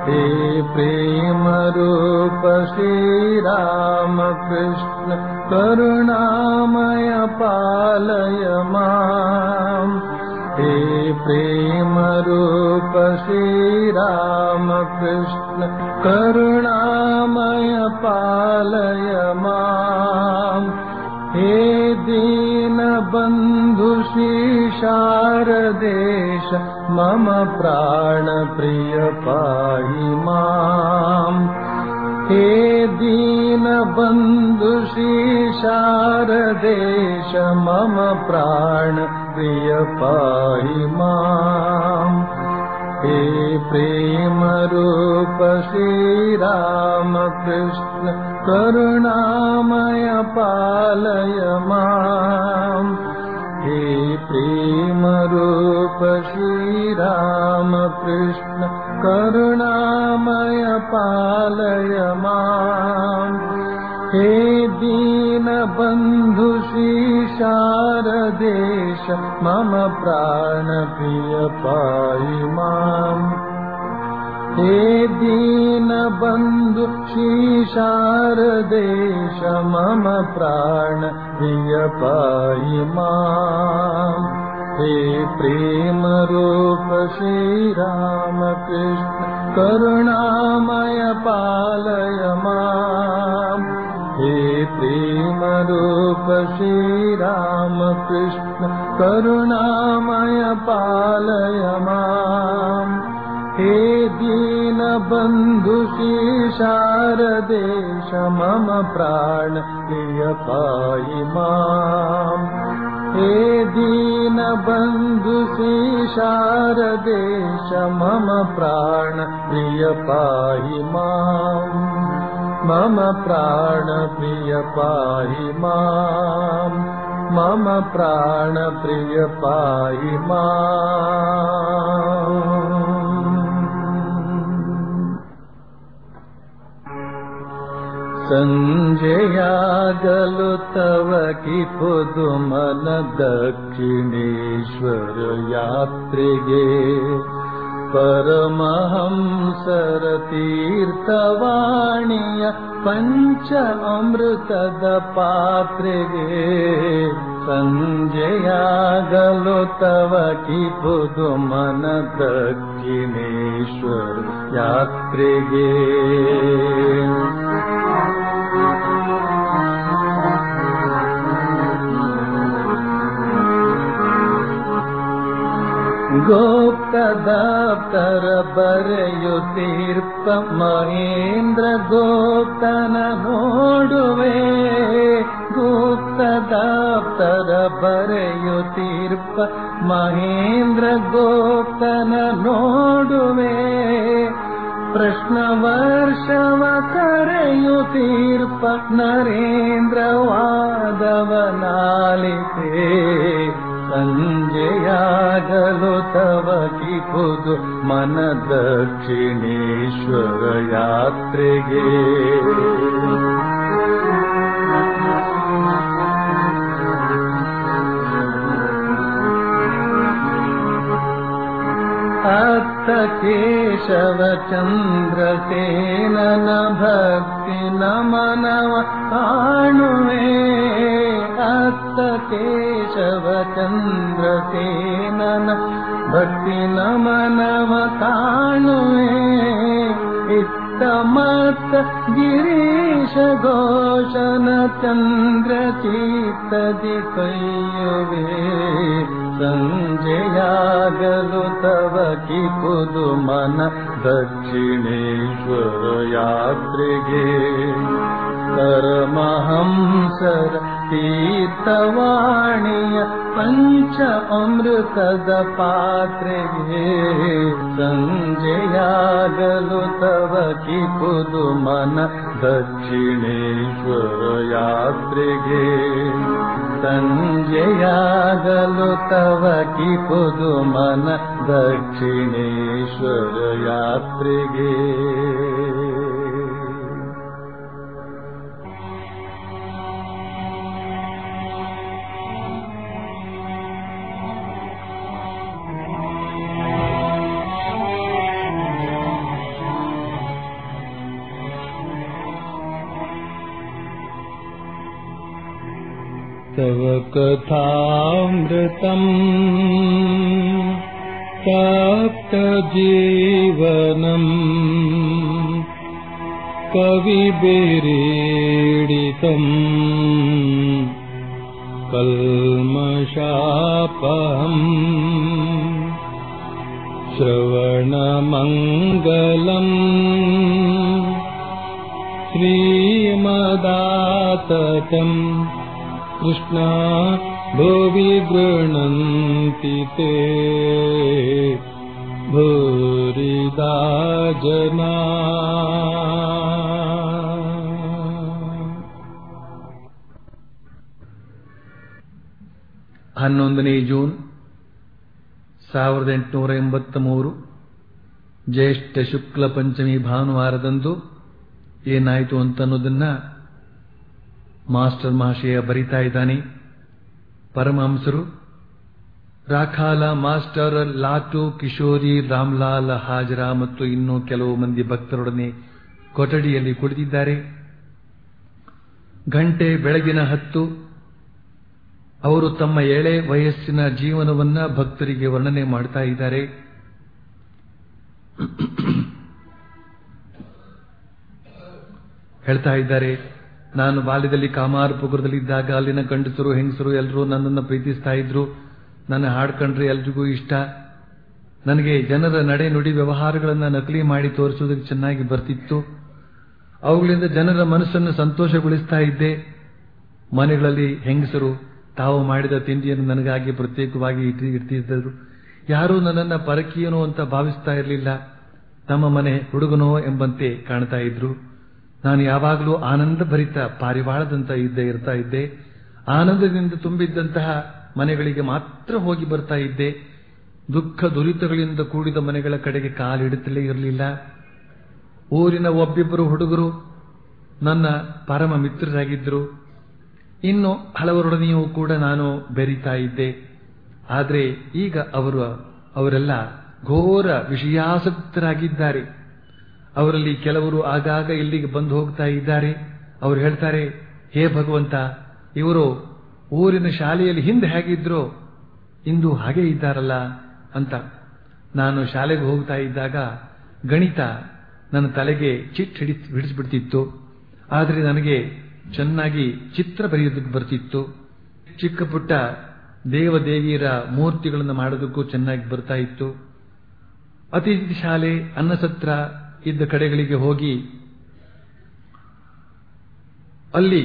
हे प्रेम रूप श्रीरामकृष्ण करुणामय पालय माम् हे प्रेम रूप श्रीरामकृष्ण करुणामय पालय माम् हे दीनबन्धु शारदेश मम प्राणप्रिय पाहि माम् हे दीनबन्धु शारदेश मम प्राणप्रिय पाहि माम् हे प्रेमरूप श्रीरामकृष्ण करुणामय पालय माम् हे प्रेमरूप श्रीरामकृष्ण करुणामय पालय माम् हे दीनबन्धु शारदेश मम प्राणप्रिय पाहि माम् हे दीनबन्धु शारदेश मम प्राणप्रिय पाहि माम् हे प्रेमरूप श्रीरामकृष्ण करुणामय पालय माम् हे प्रेमरूप श्रीरामकृष्ण करुणामय पालय माम् हे दीनबन्धु शारदेश मम प्राण प्रिय पाहि माम् हे दीनबन्धु शारदेश मम प्राण प्रिय पाहि माम् मम प्राणप्रिय पाहि माम् मम प्राणप्रिय पाहि माम् सञ्जयागलु तव कि पुदुमन दक्षिणेश्वर यात्रिगे परमहंसर तीर्थवाणीय पञ्च अमृतद पात्रिगे सञ्जयागलो तव कि पुदुमन दक्षिणेश्वर यात्रिगे ಗೋಪ್ತದಾಪ್ತರ ಬರೆಯುತ್ತೀರ್ಪ ಮಹೇಂದ್ರ ಗೋಪ್ತನ ನೋಡುವೆ ಗುಪ್ತದಾಪ್ತರ ಬರೆಯುತ್ತೀರ್ಪ ಮಹೇಂದ್ರ ಗೋಪ್ತನ ನೋಡುವೆ ಪ್ರಶ್ನ ವರ್ಷವ ಕರೆಯುತ್ತೀರ್ಪ ನರೇಂದ್ರ ವಾದವನಾಲಿತೆ ಸಂಜೆಯಾಗಲು ತವ ಕಿಪುದು ಮನ ದಕ್ಷಿಣೇಶ್ವರ ಯಾತ್ರೆಗೆ ಅತ್ತ ಕೇಶವ ಚಂದ್ರಸೇನನ ಭಕ್ತಿ ನಮನವ ಕಾಣುವೆ ಅತ್ತ ಕೇಶವ ಚಂದ್ರಸೇನನ ಭಕ್ತಿ ನಮನವ ಕಾಣುವೆ ಇತ್ತ ಮತ್ತ ಗಿರೀಶ ಘೋಷನ ಚಂದ್ರ ಚೀತದಿ ಕೈಯುವೆ ಸಂಜೆಯಾಗಲು ತವ ಕಿಪುದು ಮನ ದಕ್ಷಿಣೇಶ್ವರ ಯಾತ್ರೆಗೆ ಪರಮಹಂಸರ ತೀರ್ಥವಾಣಿಯ ಪಂಚ ಅಮೃತದ ಪಾತ್ರೆಗೆ ಸಂಜೆಯಾಗಲು ತವ ಕಿಪುದು ಮನ ದಕ್ಷಿಣೇಶ್ವರ ಯಾತ್ರೆಗೆ ಸಂಜೆಯಾಗಲು ತವ ಕಿಪುದು ಮನ ದಕ್ಷಿಣೇಶ್ವರ ಯಾತ್ರೆಗೆ तव कथामृतम् तप्तजीवनम् कविभिरीडितम् कल्मषापहम् श्रवणमङ्गलम् श्रीमदाततम् कृष्णा भुवि गृह्णन्ति ते भूरिदा जना ಹನ್ನೊಂದನೇ ಜೂನ್ ಸಾವಿರದ ಎಂಟುನೂರ ಎಂಬತ್ತ ಮೂರು ಜ್ಯೇಷ್ಠ ಶುಕ್ಲ ಪಂಚಮಿ ಭಾನುವಾರದಂದು ಏನಾಯಿತು ಅಂತ ಅನ್ನೋದನ್ನ ಮಾಸ್ಟರ್ ಮಹಾಶಯ ಬರಿತಾ ಇದ್ದಾನೆ ಪರಮಹಂಸರು ರಾಖಾಲ ಮಾಸ್ಟರ್ ಲಾಟು ಕಿಶೋರಿ ರಾಮ್ಲಾಲ್ ಹಾಜರಾ ಮತ್ತು ಇನ್ನೂ ಕೆಲವು ಮಂದಿ ಭಕ್ತರೊಡನೆ ಕೊಠಡಿಯಲ್ಲಿ ಕುಳಿತಿದ್ದಾರೆ ಗಂಟೆ ಬೆಳಗಿನ ಹತ್ತು ಅವರು ತಮ್ಮ ಎಳೆ ವಯಸ್ಸಿನ ಜೀವನವನ್ನ ಭಕ್ತರಿಗೆ ವರ್ಣನೆ ಮಾಡ್ತಾ ಇದ್ದಾರೆ ಹೇಳ್ತಾ ಇದ್ದಾರೆ ನಾನು ಬಾಲ್ಯದಲ್ಲಿ ಕಾಮಾರಪುರದಲ್ಲಿದ್ದಾಗ ಅಲ್ಲಿನ ಗಂಡಸರು ಹೆಂಗಸರು ಎಲ್ಲರೂ ನನ್ನನ್ನು ಪ್ರೀತಿಸ್ತಾ ಇದ್ರು ನನ್ನ ಹಾಡ್ಕೊಂಡ್ರೆ ಎಲ್ರಿಗೂ ಇಷ್ಟ ನನಗೆ ಜನರ ನಡೆ ನುಡಿ ವ್ಯವಹಾರಗಳನ್ನ ನಕಲಿ ಮಾಡಿ ತೋರಿಸುವುದಕ್ಕೆ ಚೆನ್ನಾಗಿ ಬರ್ತಿತ್ತು ಅವುಗಳಿಂದ ಜನರ ಮನಸ್ಸನ್ನು ಸಂತೋಷಗೊಳಿಸ್ತಾ ಇದ್ದೆ ಮನೆಗಳಲ್ಲಿ ಹೆಂಗಸರು ತಾವು ಮಾಡಿದ ತಿಂಡಿಯನ್ನು ನನಗಾಗಿ ಪ್ರತ್ಯೇಕವಾಗಿ ಇಡ್ತಿದ್ದರು ಯಾರೂ ನನ್ನನ್ನ ಪರಕೀಯನೋ ಅಂತ ಭಾವಿಸ್ತಾ ಇರಲಿಲ್ಲ ತಮ್ಮ ಮನೆ ಹುಡುಗನೋ ಎಂಬಂತೆ ಕಾಣ್ತಾ ಇದ್ರು ನಾನು ಯಾವಾಗಲೂ ಆನಂದ ಭರಿತ ಪಾರಿವಾಳದಂತ ಇದ್ದೆ ಇರ್ತಾ ಇದ್ದೆ ಆನಂದದಿಂದ ತುಂಬಿದ್ದಂತಹ ಮನೆಗಳಿಗೆ ಮಾತ್ರ ಹೋಗಿ ಬರ್ತಾ ಇದ್ದೆ ದುಃಖ ದುರಿತಗಳಿಂದ ಕೂಡಿದ ಮನೆಗಳ ಕಡೆಗೆ ಕಾಲಿಡುತ್ತಲೇ ಇರಲಿಲ್ಲ ಊರಿನ ಒಬ್ಬಿಬ್ಬರು ಹುಡುಗರು ನನ್ನ ಪರಮ ಮಿತ್ರರಾಗಿದ್ದರು ಇನ್ನು ಹಲವರೊಡನೆಯೂ ಕೂಡ ನಾನು ಬೆರೀತಾ ಇದ್ದೆ ಆದರೆ ಈಗ ಅವರು ಅವರೆಲ್ಲ ಘೋರ ವಿಷಯಾಸಕ್ತರಾಗಿದ್ದಾರೆ ಅವರಲ್ಲಿ ಕೆಲವರು ಆಗಾಗ ಇಲ್ಲಿಗೆ ಬಂದು ಹೋಗ್ತಾ ಇದ್ದಾರೆ ಅವರು ಹೇಳ್ತಾರೆ ಹೇ ಭಗವಂತ ಇವರು ಊರಿನ ಶಾಲೆಯಲ್ಲಿ ಹಿಂದೆ ಹೇಗಿದ್ರೋ ಇಂದು ಹಾಗೆ ಇದ್ದಾರಲ್ಲ ಅಂತ ನಾನು ಶಾಲೆಗೆ ಹೋಗ್ತಾ ಇದ್ದಾಗ ಗಣಿತ ನನ್ನ ತಲೆಗೆ ಚಿಟ್ ಹಿಡಿಸ್ ಹಿಡಿಸ್ಬಿಡ್ತಿತ್ತು ಆದರೆ ನನಗೆ ಚೆನ್ನಾಗಿ ಚಿತ್ರ ಬರೆಯೋದಕ್ಕೆ ಬರ್ತಿತ್ತು ಚಿಕ್ಕ ಪುಟ್ಟ ದೇವದೇವಿಯರ ಮೂರ್ತಿಗಳನ್ನು ಮಾಡೋದಕ್ಕೂ ಚೆನ್ನಾಗಿ ಬರ್ತಾ ಇತ್ತು ಅತಿಥಿ ಶಾಲೆ ಅನ್ನಸತ್ರ ಇದ್ದ ಕಡೆಗಳಿಗೆ ಹೋಗಿ ಅಲ್ಲಿ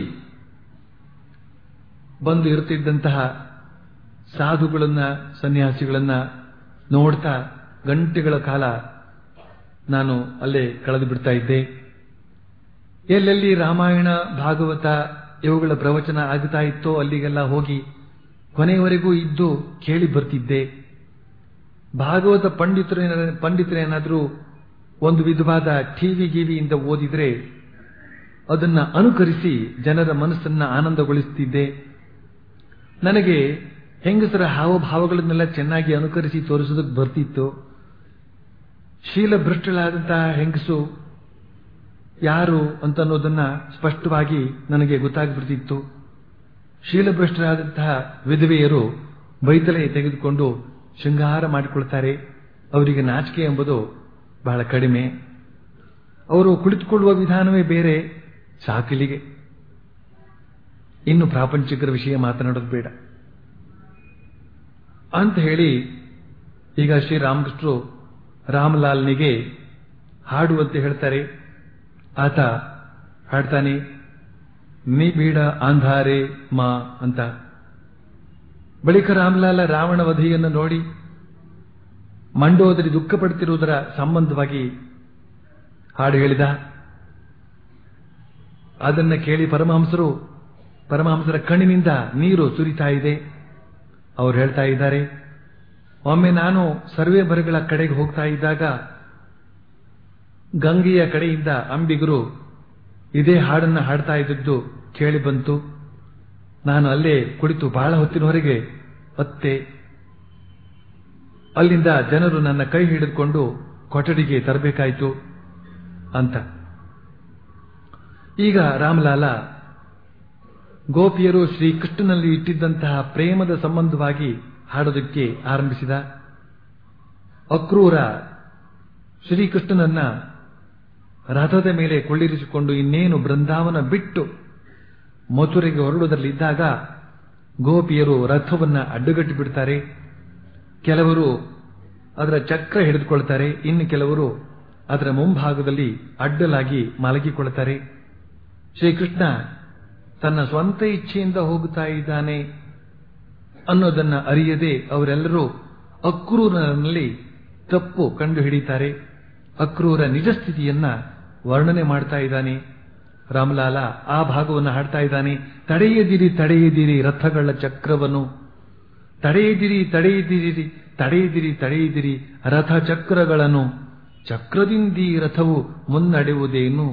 ಬಂದು ಇರುತ್ತಿದ್ದಂತಹ ಸಾಧುಗಳನ್ನ ಸನ್ಯಾಸಿಗಳನ್ನ ನೋಡ್ತಾ ಗಂಟೆಗಳ ಕಾಲ ನಾನು ಅಲ್ಲೇ ಕಳೆದು ಬಿಡ್ತಾ ಇದ್ದೆ ಎಲ್ಲೆಲ್ಲಿ ರಾಮಾಯಣ ಭಾಗವತ ಇವುಗಳ ಪ್ರವಚನ ಆಗ್ತಾ ಇತ್ತೋ ಅಲ್ಲಿಗೆಲ್ಲ ಹೋಗಿ ಕೊನೆಯವರೆಗೂ ಇದ್ದು ಕೇಳಿ ಬರ್ತಿದ್ದೆ ಭಾಗವತ ಪಂಡಿತರು ಪಂಡಿತರೇನಾದರೂ ಒಂದು ವಿಧವಾದ ಟಿವಿ ಗಿವಿಯಿಂದ ಓದಿದ್ರೆ ಅದನ್ನ ಅನುಕರಿಸಿ ಜನರ ಮನಸ್ಸನ್ನ ಆನಂದಗೊಳಿಸುತ್ತಿದ್ದೆ ನನಗೆ ಹೆಂಗಸರ ಹಾವಭಾವಗಳನ್ನೆಲ್ಲ ಚೆನ್ನಾಗಿ ಅನುಕರಿಸಿ ತೋರಿಸೋದಕ್ಕೆ ಬರ್ತಿತ್ತು ಶೀಲಭ್ರಷ್ಟಳಾದಂತಹ ಹೆಂಗಸು ಯಾರು ಅಂತ ಅನ್ನೋದನ್ನ ಸ್ಪಷ್ಟವಾಗಿ ನನಗೆ ಗೊತ್ತಾಗ್ಬಿಡ್ತಿತ್ತು ಶೀಲಭ್ರಷ್ಟರಾದಂತಹ ವಿಧವೆಯರು ಬೈತಲೆ ತೆಗೆದುಕೊಂಡು ಶೃಂಗಾರ ಮಾಡಿಕೊಳ್ತಾರೆ ಅವರಿಗೆ ನಾಚಿಕೆ ಎಂಬುದು ಬಹಳ ಕಡಿಮೆ ಅವರು ಕುಳಿತುಕೊಳ್ಳುವ ವಿಧಾನವೇ ಬೇರೆ ಸಾಕಿಲಿಗೆ ಇನ್ನು ಪ್ರಾಪಂಚಿಕರ ವಿಷಯ ಮಾತನಾಡೋದು ಬೇಡ ಅಂತ ಹೇಳಿ ಈಗ ಶ್ರೀರಾಮಕೃಷ್ಣರು ರಾಮಲಾಲ್ನಿಗೆ ಹಾಡುವಂತೆ ಹೇಳ್ತಾರೆ ಆತ ಹಾಡ್ತಾನೆ ನೀ ಬೀಡ ಆಂಧಾರೆ ಮಾ ಅಂತ ಬಳಿಕ ರಾಮಲಾಲ ರಾವಣ ವಧಿಯನ್ನು ನೋಡಿ ಮಂಡೋದರಿ ದುಃಖ ಪಡುತ್ತಿರುವುದರ ಸಂಬಂಧವಾಗಿ ಹಾಡು ಹೇಳಿದ ಅದನ್ನ ಕೇಳಿ ಪರಮಹಂಸರು ಪರಮಹಂಸರ ಕಣ್ಣಿನಿಂದ ನೀರು ಸುರಿತಾ ಇದೆ ಅವ್ರು ಹೇಳ್ತಾ ಇದ್ದಾರೆ ಒಮ್ಮೆ ನಾನು ಸರ್ವೆ ಬರಗಳ ಕಡೆಗೆ ಹೋಗ್ತಾ ಇದ್ದಾಗ ಗಂಗೆಯ ಕಡೆಯಿಂದ ಅಂಬಿಗರು ಇದೇ ಹಾಡನ್ನ ಹಾಡ್ತಾ ಇದ್ದದ್ದು ಕೇಳಿ ಬಂತು ನಾನು ಅಲ್ಲೇ ಕುಳಿತು ಬಹಳ ಹೊತ್ತಿನವರೆಗೆ ಅತ್ತೆ ಅಲ್ಲಿಂದ ಜನರು ನನ್ನ ಕೈ ಹಿಡಿದುಕೊಂಡು ಕೊಠಡಿಗೆ ತರಬೇಕಾಯಿತು ಅಂತ ಈಗ ರಾಮಲಾಲ ಗೋಪಿಯರು ಶ್ರೀಕೃಷ್ಣನಲ್ಲಿ ಇಟ್ಟಿದ್ದಂತಹ ಪ್ರೇಮದ ಸಂಬಂಧವಾಗಿ ಹಾಡೋದಕ್ಕೆ ಆರಂಭಿಸಿದ ಅಕ್ರೂರ ಶ್ರೀಕೃಷ್ಣನನ್ನ ರಥದ ಮೇಲೆ ಕೊಳ್ಳಿರಿಸಿಕೊಂಡು ಇನ್ನೇನು ಬೃಂದಾವನ ಬಿಟ್ಟು ಮಥುರೆಗೆ ಹೊರಡುವುದರಲ್ಲಿದ್ದಾಗ ಗೋಪಿಯರು ರಥವನ್ನ ಅಡ್ಡುಗಟ್ಟಿ ಬಿಡ್ತಾರೆ ಕೆಲವರು ಅದರ ಚಕ್ರ ಹಿಡಿದುಕೊಳ್ತಾರೆ ಇನ್ನು ಕೆಲವರು ಅದರ ಮುಂಭಾಗದಲ್ಲಿ ಅಡ್ಡಲಾಗಿ ಮಲಗಿಕೊಳ್ತಾರೆ ಶ್ರೀಕೃಷ್ಣ ತನ್ನ ಸ್ವಂತ ಇಚ್ಛೆಯಿಂದ ಹೋಗುತ್ತಾ ಇದ್ದಾನೆ ಅನ್ನೋದನ್ನ ಅರಿಯದೆ ಅವರೆಲ್ಲರೂ ಅಕ್ರೂರನಲ್ಲಿ ತಪ್ಪು ಕಂಡು ಹಿಡಿತಾರೆ ಅಕ್ರೂರ ನಿಜ ಸ್ಥಿತಿಯನ್ನ ವರ್ಣನೆ ಮಾಡ್ತಾ ಇದ್ದಾನೆ ರಾಮಲಾಲ ಆ ಭಾಗವನ್ನು ಹಾಡ್ತಾ ಇದ್ದಾನೆ ತಡೆಯದಿರಿ ತಡೆಯದಿರಿ ರಥಗಳ ಚಕ್ರವನ್ನು ತಡೆಯದಿರಿ ತಡೆಯದಿರಿ ತಡೆಯದಿರಿ ತಡೆಯದಿರಿ ರಥ ಚಕ್ರಗಳನ್ನು ಚಕ್ರದಿಂದೀ ರಥವು ಮುನ್ನಡೆಯುವುದೇನು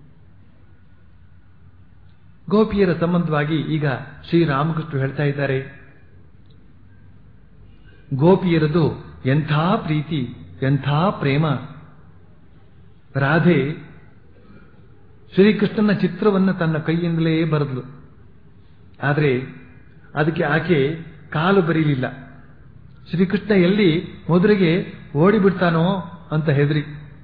ಗೋಪಿಯರ ಸಂಬಂಧವಾಗಿ ಈಗ ಶ್ರೀರಾಮಕೃಷ್ಣ ಹೇಳ್ತಾ ಇದ್ದಾರೆ ಗೋಪಿಯರದು ಎಂಥ ಪ್ರೀತಿ ಎಂಥ ಪ್ರೇಮ ರಾಧೆ ಶ್ರೀಕೃಷ್ಣನ ಚಿತ್ರವನ್ನು ತನ್ನ ಕೈಯಿಂದಲೇ ಬರೆದ್ಲು ಆದರೆ ಅದಕ್ಕೆ ಆಕೆ ಕಾಲು ಬರೀಲಿಲ್ಲ ಶ್ರೀಕೃಷ್ಣ ಎಲ್ಲಿ ಮೊದಲಿಗೆ ಓಡಿಬಿಡ್ತಾನೋ ಅಂತ ಹೆದರಿ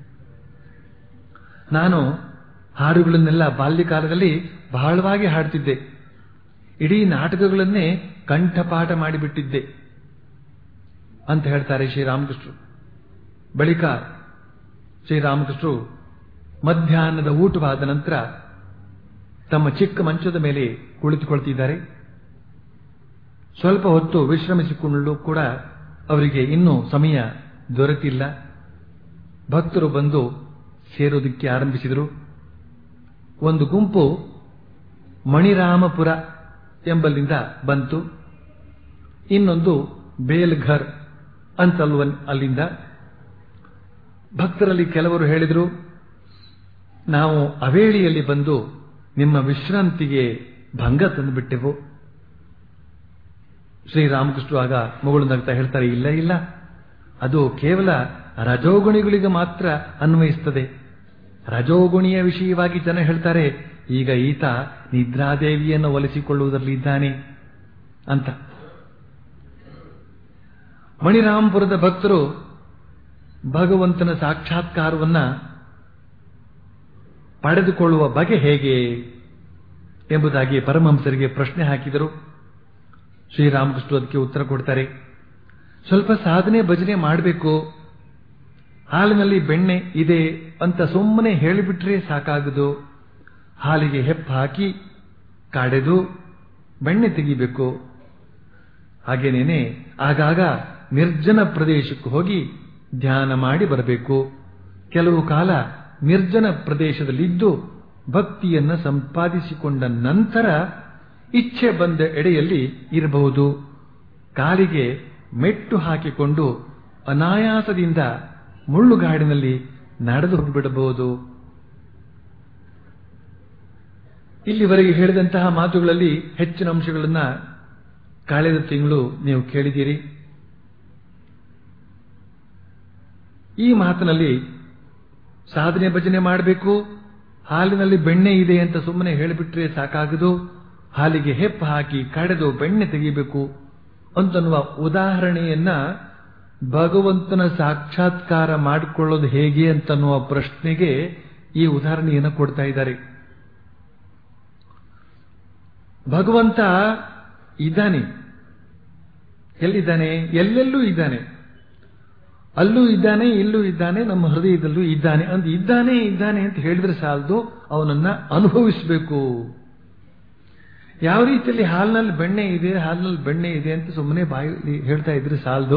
ನಾನು ಹಾಡುಗಳನ್ನೆಲ್ಲ ಬಾಲ್ಯಕಾಲದಲ್ಲಿ ಬಹಳವಾಗಿ ಹಾಡ್ತಿದ್ದೆ ಇಡೀ ನಾಟಕಗಳನ್ನೇ ಕಂಠಪಾಠ ಮಾಡಿಬಿಟ್ಟಿದ್ದೆ ಅಂತ ಹೇಳ್ತಾರೆ ಶ್ರೀರಾಮಕೃಷ್ಣರು ಬಳಿಕ ಶ್ರೀರಾಮಕೃಷ್ಣರು ಮಧ್ಯಾಹ್ನದ ಊಟವಾದ ನಂತರ ತಮ್ಮ ಚಿಕ್ಕ ಮಂಚದ ಮೇಲೆ ಕುಳಿತುಕೊಳ್ತಿದ್ದಾರೆ ಸ್ವಲ್ಪ ಹೊತ್ತು ವಿಶ್ರಮಿಸಿಕೊಳ್ಳಲು ಕೂಡ ಅವರಿಗೆ ಇನ್ನೂ ಸಮಯ ದೊರೆತಿಲ್ಲ ಭಕ್ತರು ಬಂದು ಸೇರೋದಕ್ಕೆ ಆರಂಭಿಸಿದರು ಒಂದು ಗುಂಪು ಮಣಿರಾಮಪುರ ಎಂಬಲ್ಲಿಂದ ಬಂತು ಇನ್ನೊಂದು ಬೇಲ್ಘರ್ ಅಂತಲ್ವ ಅಲ್ಲಿಂದ ಭಕ್ತರಲ್ಲಿ ಕೆಲವರು ಹೇಳಿದರು ನಾವು ಅವೇಳಿಯಲ್ಲಿ ಬಂದು ನಿಮ್ಮ ವಿಶ್ರಾಂತಿಗೆ ಭಂಗ ತಂದುಬಿಟ್ಟೆವು ಶ್ರೀರಾಮಕೃಷ್ಣ ಆಗ ಮಗಳು ನಗ್ತಾ ಹೇಳ್ತಾರೆ ಇಲ್ಲ ಇಲ್ಲ ಅದು ಕೇವಲ ರಜೋಗುಣಿಗಳಿಗೆ ಮಾತ್ರ ಅನ್ವಯಿಸ್ತದೆ ರಜೋಗುಣಿಯ ವಿಷಯವಾಗಿ ಜನ ಹೇಳ್ತಾರೆ ಈಗ ಈತ ನಿದ್ರಾದೇವಿಯನ್ನು ಒಲಿಸಿಕೊಳ್ಳುವುದರಲ್ಲಿದ್ದಾನೆ ಅಂತ ಮಣಿರಾಮಪುರದ ಭಕ್ತರು ಭಗವಂತನ ಸಾಕ್ಷಾತ್ಕಾರವನ್ನ ಪಡೆದುಕೊಳ್ಳುವ ಬಗೆ ಹೇಗೆ ಎಂಬುದಾಗಿ ಪರಮಹಂಸರಿಗೆ ಪ್ರಶ್ನೆ ಹಾಕಿದರು ಶ್ರೀರಾಮಕೃಷ್ಣ ಅದಕ್ಕೆ ಉತ್ತರ ಕೊಡ್ತಾರೆ ಸ್ವಲ್ಪ ಸಾಧನೆ ಭಜನೆ ಮಾಡಬೇಕು ಹಾಲಿನಲ್ಲಿ ಬೆಣ್ಣೆ ಇದೆ ಅಂತ ಸುಮ್ಮನೆ ಹೇಳಿಬಿಟ್ರೆ ಸಾಕಾಗದು ಹಾಲಿಗೆ ಹೆಪ್ಪ ಹಾಕಿ ಕಾಡೆದು ಬೆಣ್ಣೆ ತೆಗಿಬೇಕು ಹಾಗೇನೇನೆ ಆಗಾಗ ನಿರ್ಜನ ಪ್ರದೇಶಕ್ಕೆ ಹೋಗಿ ಧ್ಯಾನ ಮಾಡಿ ಬರಬೇಕು ಕೆಲವು ಕಾಲ ನಿರ್ಜನ ಪ್ರದೇಶದಲ್ಲಿದ್ದು ಭಕ್ತಿಯನ್ನ ಸಂಪಾದಿಸಿಕೊಂಡ ನಂತರ ಇಚ್ಛೆ ಬಂದ ಎಡೆಯಲ್ಲಿ ಇರಬಹುದು ಕಾಲಿಗೆ ಮೆಟ್ಟು ಹಾಕಿಕೊಂಡು ಅನಾಯಾಸದಿಂದ ಮುಳ್ಳುಗಾಡಿನಲ್ಲಿ ನಡೆದು ಹೋಗಿಬಿಡಬಹುದು ಇಲ್ಲಿವರೆಗೆ ಹೇಳಿದಂತಹ ಮಾತುಗಳಲ್ಲಿ ಹೆಚ್ಚಿನ ಅಂಶಗಳನ್ನ ಕಳೆದ ತಿಂಗಳು ನೀವು ಕೇಳಿದ್ದೀರಿ ಈ ಮಾತಿನಲ್ಲಿ ಸಾಧನೆ ಭಜನೆ ಮಾಡಬೇಕು ಹಾಲಿನಲ್ಲಿ ಬೆಣ್ಣೆ ಇದೆ ಅಂತ ಸುಮ್ಮನೆ ಹೇಳಿಬಿಟ್ರೆ ಸಾಕಾಗದು ಹಾಲಿಗೆ ಹೆಪ್ಪ ಹಾಕಿ ಕಡೆದು ಬೆಣ್ಣೆ ತೆಗಿಬೇಕು ಅಂತನ್ನುವ ಉದಾಹರಣೆಯನ್ನ ಭಗವಂತನ ಸಾಕ್ಷಾತ್ಕಾರ ಮಾಡಿಕೊಳ್ಳೋದು ಹೇಗೆ ಅಂತನ್ನುವ ಪ್ರಶ್ನೆಗೆ ಈ ಉದಾಹರಣೆಯನ್ನು ಕೊಡ್ತಾ ಇದ್ದಾರೆ ಭಗವಂತ ಇದ್ದಾನೆ ಎಲ್ಲಿದ್ದಾನೆ ಎಲ್ಲೆಲ್ಲೂ ಇದ್ದಾನೆ ಅಲ್ಲೂ ಇದ್ದಾನೆ ಇಲ್ಲೂ ಇದ್ದಾನೆ ನಮ್ಮ ಹೃದಯದಲ್ಲೂ ಇದ್ದಾನೆ ಅಂತ ಇದ್ದಾನೆ ಇದ್ದಾನೆ ಅಂತ ಹೇಳಿದ್ರೆ ಸಾಲದು ಅವನನ್ನ ಅನುಭವಿಸಬೇಕು ಯಾವ ರೀತಿಯಲ್ಲಿ ಹಾಲಿನಲ್ಲಿ ಬೆಣ್ಣೆ ಇದೆ ಹಾಲಿನಲ್ಲಿ ಬೆಣ್ಣೆ ಇದೆ ಅಂತ ಸುಮ್ಮನೆ ಬಾಯಿ ಹೇಳ್ತಾ ಇದ್ರೆ ಸಾಲದು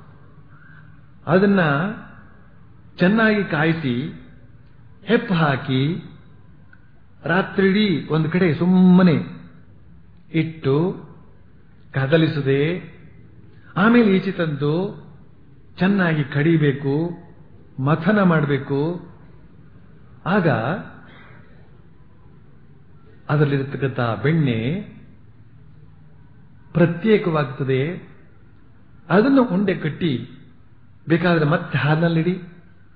ಅದನ್ನ ಚೆನ್ನಾಗಿ ಕಾಯಿಸಿ ಹೆಪ್ಪು ಹಾಕಿ ರಾತ್ರಿಡೀ ಒಂದು ಕಡೆ ಸುಮ್ಮನೆ ಇಟ್ಟು ಕದಲಿಸದೆ ಆಮೇಲೆ ಈಚೆ ತಂದು ಚೆನ್ನಾಗಿ ಕಡಿಬೇಕು ಮಥನ ಮಾಡಬೇಕು ಆಗ ಅದರಲ್ಲಿರತಕ್ಕಂಥ ಬೆಣ್ಣೆ ಪ್ರತ್ಯೇಕವಾಗುತ್ತದೆ ಅದನ್ನು ಉಂಡೆ ಕಟ್ಟಿ ಬೇಕಾದರೆ ಮತ್ತೆ ಹಾಲಿನಲ್ಲಿಡಿ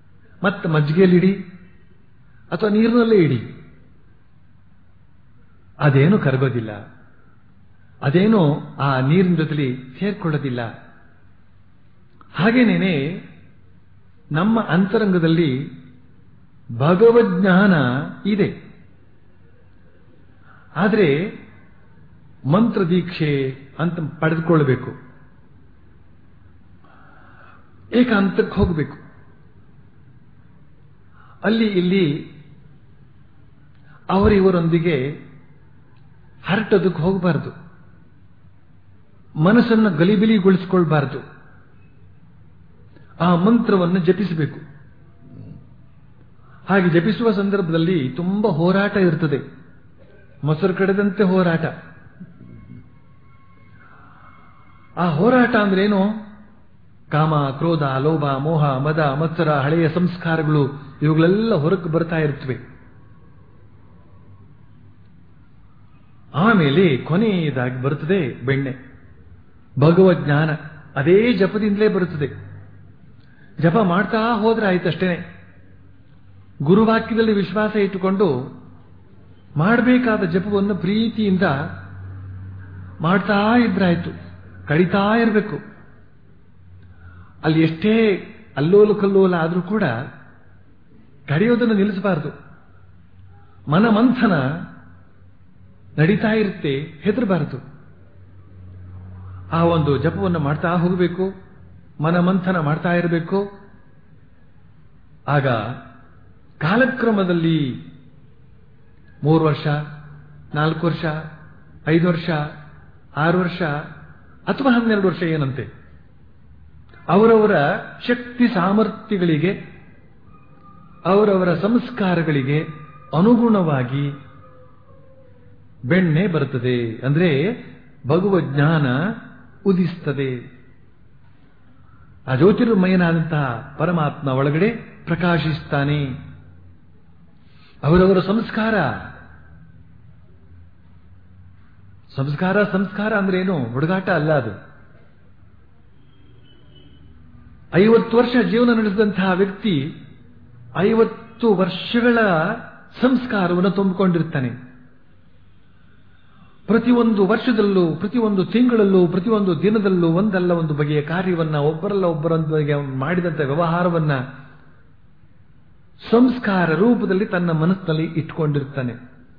ಮತ್ತೆ ಮಜ್ಜಿಗೆಯಲ್ಲಿಡಿ ಅಥವಾ ನೀರಿನಲ್ಲೇ ಇಡಿ ಅದೇನು ಕರಗೋದಿಲ್ಲ ಅದೇನು ಆ ನೀರಿನ ಜೊತೆಲಿ ಸೇರ್ಕೊಳ್ಳೋದಿಲ್ಲ ಹಾಗೇನೇನೆ ನಮ್ಮ ಅಂತರಂಗದಲ್ಲಿ ಭಗವಜ್ಞಾನ ಇದೆ ಆದರೆ ಮಂತ್ರ ದೀಕ್ಷೆ ಅಂತ ಪಡೆದುಕೊಳ್ಬೇಕು ಏಕಾಂತಕ್ಕೆ ಹೋಗಬೇಕು ಅಲ್ಲಿ ಇಲ್ಲಿ ಅವರಿವರೊಂದಿಗೆ ಹರಟೋದಕ್ಕೆ ಹೋಗಬಾರದು ಮನಸ್ಸನ್ನು ಗಲಿಬಿಲಿಗೊಳಿಸಿಕೊಳ್ಬಾರದು ಆ ಮಂತ್ರವನ್ನು ಜಪಿಸಬೇಕು ಹಾಗೆ ಜಪಿಸುವ ಸಂದರ್ಭದಲ್ಲಿ ತುಂಬಾ ಹೋರಾಟ ಇರ್ತದೆ ಮೊಸರು ಕಡೆದಂತೆ ಹೋರಾಟ ಆ ಹೋರಾಟ ಅಂದ್ರೇನು ಕಾಮ ಕ್ರೋಧ ಲೋಭ ಮೋಹ ಮದ ಮತ್ಸರ ಹಳೆಯ ಸಂಸ್ಕಾರಗಳು ಇವುಗಳೆಲ್ಲ ಹೊರಕ್ಕೆ ಬರ್ತಾ ಇರ್ತವೆ ಆಮೇಲೆ ಕೊನೆಯದಾಗಿ ಬರುತ್ತದೆ ಬೆಣ್ಣೆ ಭಗವಜ್ಞಾನ ಅದೇ ಜಪದಿಂದಲೇ ಬರುತ್ತದೆ ಜಪ ಮಾಡ್ತಾ ಹೋದ್ರೆ ಆಯ್ತಷ್ಟೇನೆ ಗುರುವಾಕ್ಯದಲ್ಲಿ ವಿಶ್ವಾಸ ಇಟ್ಟುಕೊಂಡು ಮಾಡಬೇಕಾದ ಜಪವನ್ನು ಪ್ರೀತಿಯಿಂದ ಮಾಡ್ತಾ ಇದ್ರಾಯ್ತು ಕಡಿತಾ ಇರಬೇಕು ಅಲ್ಲಿ ಎಷ್ಟೇ ಅಲ್ಲೋಲ ಕಲ್ಲೋಲ ಆದರೂ ಕೂಡ ಕಡಿಯೋದನ್ನು ನಿಲ್ಲಿಸಬಾರದು ಮನಮಂಥನ ನಡೀತಾ ಇರುತ್ತೆ ಹೆದರಬಾರದು ಆ ಒಂದು ಜಪವನ್ನು ಮಾಡ್ತಾ ಹೋಗಬೇಕು ಮನಮಂಥನ ಮಾಡ್ತಾ ಇರಬೇಕು ಆಗ ಕಾಲಕ್ರಮದಲ್ಲಿ ಮೂರು ವರ್ಷ ನಾಲ್ಕು ವರ್ಷ ಐದು ವರ್ಷ ಆರು ವರ್ಷ ಅಥವಾ ಹನ್ನೆರಡು ವರ್ಷ ಏನಂತೆ ಅವರವರ ಶಕ್ತಿ ಸಾಮರ್ಥ್ಯಗಳಿಗೆ ಅವರವರ ಸಂಸ್ಕಾರಗಳಿಗೆ ಅನುಗುಣವಾಗಿ ಬೆಣ್ಣೆ ಬರುತ್ತದೆ ಅಂದ್ರೆ ಭಗವ ಜ್ಞಾನ ಉದಿಸ್ತದೆ ಆ ಜ್ಯೋತಿರ್ಮಯನಾದಂತಹ ಪರಮಾತ್ಮ ಒಳಗಡೆ ಪ್ರಕಾಶಿಸ್ತಾನೆ ಅವರವರ ಸಂಸ್ಕಾರ ಸಂಸ್ಕಾರ ಸಂಸ್ಕಾರ ಅಂದ್ರೆ ಏನು ಹುಡುಗಾಟ ಅಲ್ಲ ಅದು ಐವತ್ತು ವರ್ಷ ಜೀವನ ನಡೆಸಿದಂತಹ ವ್ಯಕ್ತಿ ಐವತ್ತು ವರ್ಷಗಳ ಸಂಸ್ಕಾರವನ್ನು ತುಂಬಿಕೊಂಡಿರ್ತಾನೆ ಪ್ರತಿಯೊಂದು ವರ್ಷದಲ್ಲೂ ಪ್ರತಿಯೊಂದು ತಿಂಗಳಲ್ಲೂ ಪ್ರತಿಯೊಂದು ದಿನದಲ್ಲೂ ಒಂದಲ್ಲ ಒಂದು ಬಗೆಯ ಕಾರ್ಯವನ್ನ ಒಬ್ಬರಲ್ಲ ಒಬ್ಬರೊಂದಿಗೆ ಮಾಡಿದಂಥ ವ್ಯವಹಾರವನ್ನ ಸಂಸ್ಕಾರ ರೂಪದಲ್ಲಿ ತನ್ನ ಮನಸ್ಸಿನಲ್ಲಿ ಇಟ್ಕೊಂಡಿರ್ತಾನೆ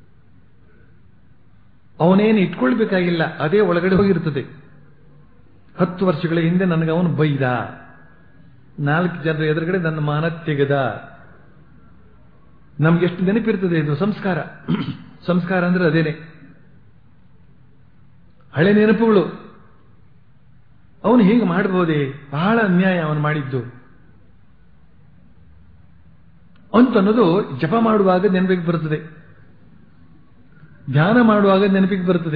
ಅವನೇನು ಇಟ್ಕೊಳ್ಬೇಕಾಗಿಲ್ಲ ಅದೇ ಒಳಗಡೆ ಹೋಗಿರ್ತದೆ ಹತ್ತು ವರ್ಷಗಳ ಹಿಂದೆ ನನಗೆ ಅವನು ಬೈದ ನಾಲ್ಕು ಜನರ ಎದುರುಗಡೆ ನನ್ನ ಮಾನ ತೆಗೆದ ನಮ್ಗೆ ಎಷ್ಟು ನೆನಪಿರ್ತದೆ ಇದು ಸಂಸ್ಕಾರ ಸಂಸ್ಕಾರ ಅಂದ್ರೆ ಅದೇನೆ ಹಳೆ ನೆನಪುಗಳು ಅವನು ಹೀಗೆ ಮಾಡಬಹುದೇ ಬಹಳ ಅನ್ಯಾಯ ಅವನು ಮಾಡಿದ್ದು ಅಂತನ್ನೋದು ಜಪ ಮಾಡುವಾಗ ನೆನಪಿಗೆ ಬರುತ್ತದೆ ಧ್ಯಾನ ಮಾಡುವಾಗ ನೆನಪಿಗೆ ಬರುತ್ತದೆ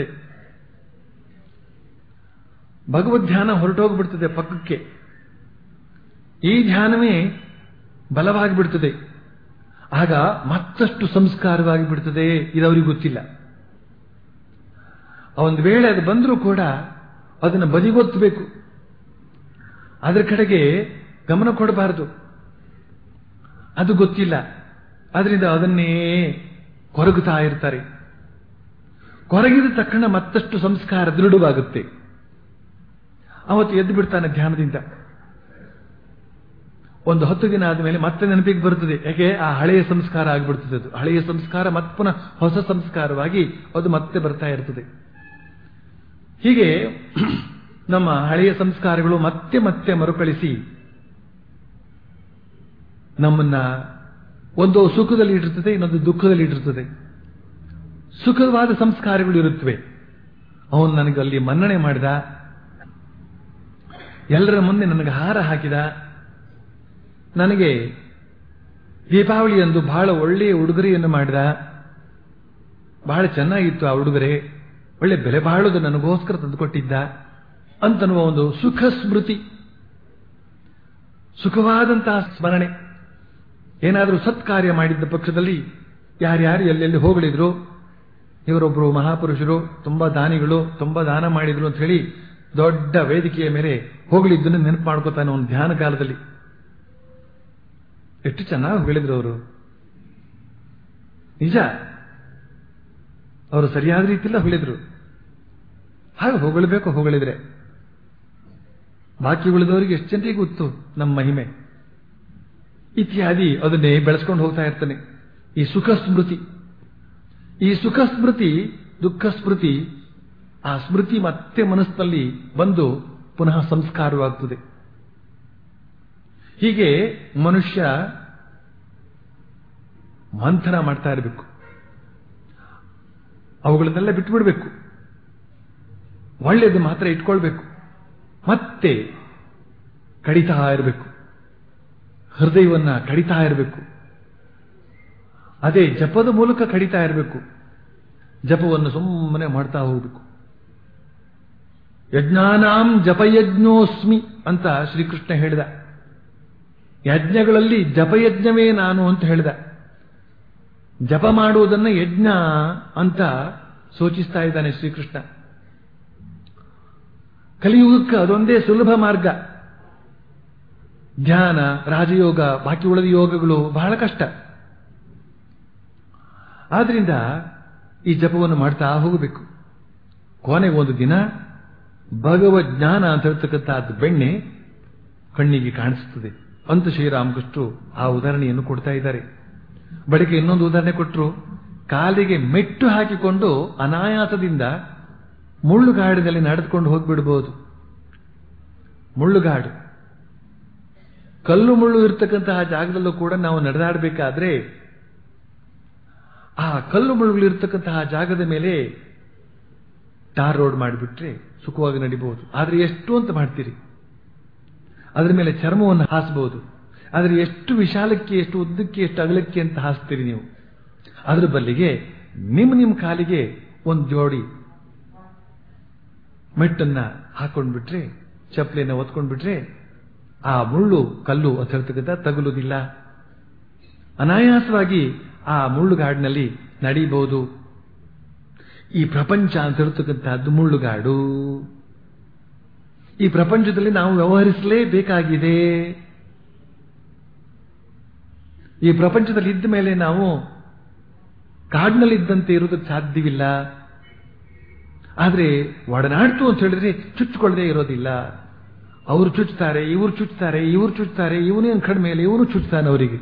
ಭಗವದ್ ಧ್ಯಾನ ಹೊರಟೋಗ್ಬಿಡ್ತದೆ ಪಕ್ಕಕ್ಕೆ ಈ ಧ್ಯಾನವೇ ಬಲವಾಗಿ ಬಿಡ್ತದೆ ಆಗ ಮತ್ತಷ್ಟು ಸಂಸ್ಕಾರವಾಗಿ ಬಿಡ್ತದೆ ಇದು ಅವರಿಗೆ ಗೊತ್ತಿಲ್ಲ ಒಂದು ವೇಳೆ ಅದು ಬಂದರೂ ಕೂಡ ಅದನ್ನು ಬದಿಗೊತ್ತಬೇಕು ಅದರ ಕಡೆಗೆ ಗಮನ ಕೊಡಬಾರದು ಅದು ಗೊತ್ತಿಲ್ಲ ಅದರಿಂದ ಅದನ್ನೇ ಕೊರಗುತ್ತಾ ಇರ್ತಾರೆ ಕೊರಗಿದ ತಕ್ಷಣ ಮತ್ತಷ್ಟು ಸಂಸ್ಕಾರ ದೃಢವಾಗುತ್ತೆ ಅವತ್ತು ಎದ್ದು ಬಿಡ್ತಾನೆ ಧ್ಯಾನದಿಂದ ಒಂದು ಹತ್ತು ದಿನ ಆದಮೇಲೆ ಮತ್ತೆ ನೆನಪಿಗೆ ಬರುತ್ತದೆ ಯಾಕೆ ಆ ಹಳೆಯ ಸಂಸ್ಕಾರ ಆಗಿಬಿಡ್ತದೆ ಅದು ಹಳೆಯ ಸಂಸ್ಕಾರ ಮತ್ತೆ ಪುನಃ ಹೊಸ ಸಂಸ್ಕಾರವಾಗಿ ಅದು ಮತ್ತೆ ಬರ್ತಾ ಇರ್ತದೆ ಹೀಗೆ ನಮ್ಮ ಹಳೆಯ ಸಂಸ್ಕಾರಗಳು ಮತ್ತೆ ಮತ್ತೆ ಮರುಕಳಿಸಿ ನಮ್ಮನ್ನ ಒಂದು ಸುಖದಲ್ಲಿ ಇಟ್ಟಿರ್ತದೆ ಇನ್ನೊಂದು ದುಃಖದಲ್ಲಿ ಇಟ್ಟಿರ್ತದೆ ಸುಖವಾದ ಸಂಸ್ಕಾರಗಳು ಇರುತ್ತವೆ ಅವನು ನನಗೆ ಅಲ್ಲಿ ಮನ್ನಣೆ ಮಾಡಿದ ಎಲ್ಲರ ಮುಂದೆ ನನಗೆ ಹಾರ ಹಾಕಿದ ನನಗೆ ದೀಪಾವಳಿಯಂದು ಬಹಳ ಒಳ್ಳೆಯ ಉಡುಗೊರೆಯನ್ನು ಮಾಡಿದ ಬಹಳ ಚೆನ್ನಾಗಿತ್ತು ಆ ಉಡುಗೊರೆ ಒಳ್ಳೆ ಬೆಲೆ ಬಾಳೋದು ನನಗೋಸ್ಕರ ತಂದುಕೊಟ್ಟಿದ್ದ ಅಂತನ್ನುವ ಒಂದು ಸುಖ ಸ್ಮೃತಿ ಸುಖವಾದಂತಹ ಸ್ಮರಣೆ ಏನಾದರೂ ಸತ್ಕಾರ್ಯ ಮಾಡಿದ್ದ ಪಕ್ಷದಲ್ಲಿ ಯಾರ್ಯಾರು ಎಲ್ಲೆಲ್ಲಿ ಹೋಗಳಿದ್ರು ಇವರೊಬ್ಬರು ಮಹಾಪುರುಷರು ತುಂಬಾ ದಾನಿಗಳು ತುಂಬಾ ದಾನ ಮಾಡಿದ್ರು ಅಂತ ಹೇಳಿ ದೊಡ್ಡ ವೇದಿಕೆಯ ಮೇಲೆ ಹೋಗಳಿದ್ದನ್ನು ನೆನಪು ಮಾಡ್ಕೋತಾನೆ ಅವನು ಧ್ಯಾನ ಕಾಲದಲ್ಲಿ ಎಷ್ಟು ಚೆನ್ನಾಗಿ ಹೇಳಿದ್ರು ಅವರು ನಿಜ ಅವರು ಸರಿಯಾದ ರೀತಿಯಲ್ಲ ಹೊಗಳಿದ್ರು ಹಾಗೆ ಹೊಗಳಬೇಕು ಹೊಗಳಿದ್ರೆ ಬಾಕಿ ಉಳಿದವರಿಗೆ ಎಷ್ಟು ಜನರಿಗೆ ಗೊತ್ತು ನಮ್ಮ ಮಹಿಮೆ ಇತ್ಯಾದಿ ಅದನ್ನೇ ಬೆಳೆಸ್ಕೊಂಡು ಹೋಗ್ತಾ ಇರ್ತಾನೆ ಈ ಸುಖ ಸ್ಮೃತಿ ಈ ಸುಖ ಸ್ಮೃತಿ ದುಃಖ ಸ್ಮೃತಿ ಆ ಸ್ಮೃತಿ ಮತ್ತೆ ಮನಸ್ಸಿನಲ್ಲಿ ಬಂದು ಪುನಃ ಸಂಸ್ಕಾರವಾಗ್ತದೆ ಹೀಗೆ ಮನುಷ್ಯ ಮಂಥನ ಮಾಡ್ತಾ ಇರಬೇಕು ಅವುಗಳನ್ನೆಲ್ಲ ಬಿಟ್ಟುಬಿಡಬೇಕು ಒಳ್ಳೆಯದು ಮಾತ್ರ ಇಟ್ಕೊಳ್ಬೇಕು ಮತ್ತೆ ಕಡಿತಾ ಇರಬೇಕು ಹೃದಯವನ್ನ ಕಡಿತಾ ಇರಬೇಕು ಅದೇ ಜಪದ ಮೂಲಕ ಕಡಿತಾ ಇರಬೇಕು ಜಪವನ್ನು ಸುಮ್ಮನೆ ಮಾಡ್ತಾ ಹೋಗಬೇಕು ಯಜ್ಞಾನಾಂ ಜಪಯಜ್ಞೋಸ್ಮಿ ಅಂತ ಶ್ರೀಕೃಷ್ಣ ಹೇಳಿದ ಯಜ್ಞಗಳಲ್ಲಿ ಜಪಯಜ್ಞವೇ ನಾನು ಅಂತ ಹೇಳಿದ ಜಪ ಮಾಡುವುದನ್ನ ಯಜ್ಞ ಅಂತ ಸೂಚಿಸ್ತಾ ಇದ್ದಾನೆ ಶ್ರೀಕೃಷ್ಣ ಕಲಿಯುಗಕ್ಕೆ ಅದೊಂದೇ ಸುಲಭ ಮಾರ್ಗ ಧ್ಯಾನ ರಾಜಯೋಗ ಬಾಕಿ ಉಳಿದ ಯೋಗಗಳು ಬಹಳ ಕಷ್ಟ ಆದ್ರಿಂದ ಈ ಜಪವನ್ನು ಮಾಡ್ತಾ ಹೋಗಬೇಕು ಕೊನೆಗೆ ಒಂದು ದಿನ ಭಗವಜ್ಞಾನ ಅಂತ ಹೇಳ್ತಕ್ಕಂಥದ್ದು ಬೆಣ್ಣೆ ಕಣ್ಣಿಗೆ ಕಾಣಿಸುತ್ತದೆ ಅಂತ ಶ್ರೀರಾಮಕೃಷ್ಣರು ಆ ಉದಾಹರಣೆಯನ್ನು ಕೊಡ್ತಾ ಇದ್ದಾರೆ ಬಳಿಕ ಇನ್ನೊಂದು ಉದಾಹರಣೆ ಕೊಟ್ಟರು ಕಾಲಿಗೆ ಮೆಟ್ಟು ಹಾಕಿಕೊಂಡು ಅನಾಯಾಸದಿಂದ ಮುಳ್ಳುಗಾಡಿನಲ್ಲಿ ನಡೆದುಕೊಂಡು ಹೋಗ್ಬಿಡ್ಬೋದು ಮುಳ್ಳುಗಾಡು ಕಲ್ಲು ಮುಳ್ಳು ಇರ್ತಕ್ಕಂತಹ ಜಾಗದಲ್ಲೂ ಕೂಡ ನಾವು ನಡೆದಾಡಬೇಕಾದ್ರೆ ಆ ಕಲ್ಲು ಮುಳ್ಳುಗಳು ಇರ್ತಕ್ಕಂತಹ ಜಾಗದ ಮೇಲೆ ಟಾರ್ ರೋಡ್ ಮಾಡಿಬಿಟ್ರೆ ಸುಖವಾಗಿ ನಡಿಬಹುದು ಆದ್ರೆ ಎಷ್ಟು ಅಂತ ಮಾಡ್ತೀರಿ ಅದರ ಮೇಲೆ ಚರ್ಮವನ್ನು ಹಾಸಬಹುದು ಆದರೆ ಎಷ್ಟು ವಿಶಾಲಕ್ಕೆ ಎಷ್ಟು ಉದ್ದಕ್ಕೆ ಎಷ್ಟು ಅಗಲಕ್ಕೆ ಅಂತ ಹಾಸ್ತೀರಿ ನೀವು ಅದ್ರ ಬಲ್ಲಿಗೆ ನಿಮ್ಮ ನಿಮ್ಮ ಕಾಲಿಗೆ ಒಂದು ಜೋಡಿ ಮೆಟ್ಟನ್ನ ಹಾಕೊಂಡ್ಬಿಟ್ರೆ ಚಪ್ಪಲಿನ ಒತ್ಕೊಂಡ್ಬಿಟ್ರೆ ಆ ಮುಳ್ಳು ಕಲ್ಲು ಅಂತ ಹೇಳ್ತಕ್ಕಂಥ ತಗುಲುವುದಿಲ್ಲ ಅನಾಯಾಸವಾಗಿ ಆ ಮುಳ್ಳುಗಾಡಿನಲ್ಲಿ ನಡೀಬಹುದು ಈ ಪ್ರಪಂಚ ಅಂತ ಹೇಳ್ತಕ್ಕಂಥದ್ದು ಮುಳ್ಳುಗಾಡು ಈ ಪ್ರಪಂಚದಲ್ಲಿ ನಾವು ವ್ಯವಹರಿಸಲೇಬೇಕಾಗಿದೆ ಈ ಪ್ರಪಂಚದಲ್ಲಿ ಇದ್ದ ಮೇಲೆ ನಾವು ಕಾಡಿನಲ್ಲಿದ್ದಂತೆ ಇರೋದಕ್ಕೆ ಸಾಧ್ಯವಿಲ್ಲ ಆದ್ರೆ ಒಡನಾಡ್ತು ಅಂತ ಹೇಳಿದ್ರೆ ಚುಚ್ಚಿಕೊಳ್ಳದೆ ಇರೋದಿಲ್ಲ ಅವರು ಚುಚ್ತಾರೆ ಇವರು ಚುಚ್ತಾರೆ ಇವರು ಚುಚ್ತಾರೆ ಇವನೇನು ಕಡಿಮೆ ಇಲ್ಲ ಇವನು ಚುಚ್ತಾನೆ ಅವರಿಗೆ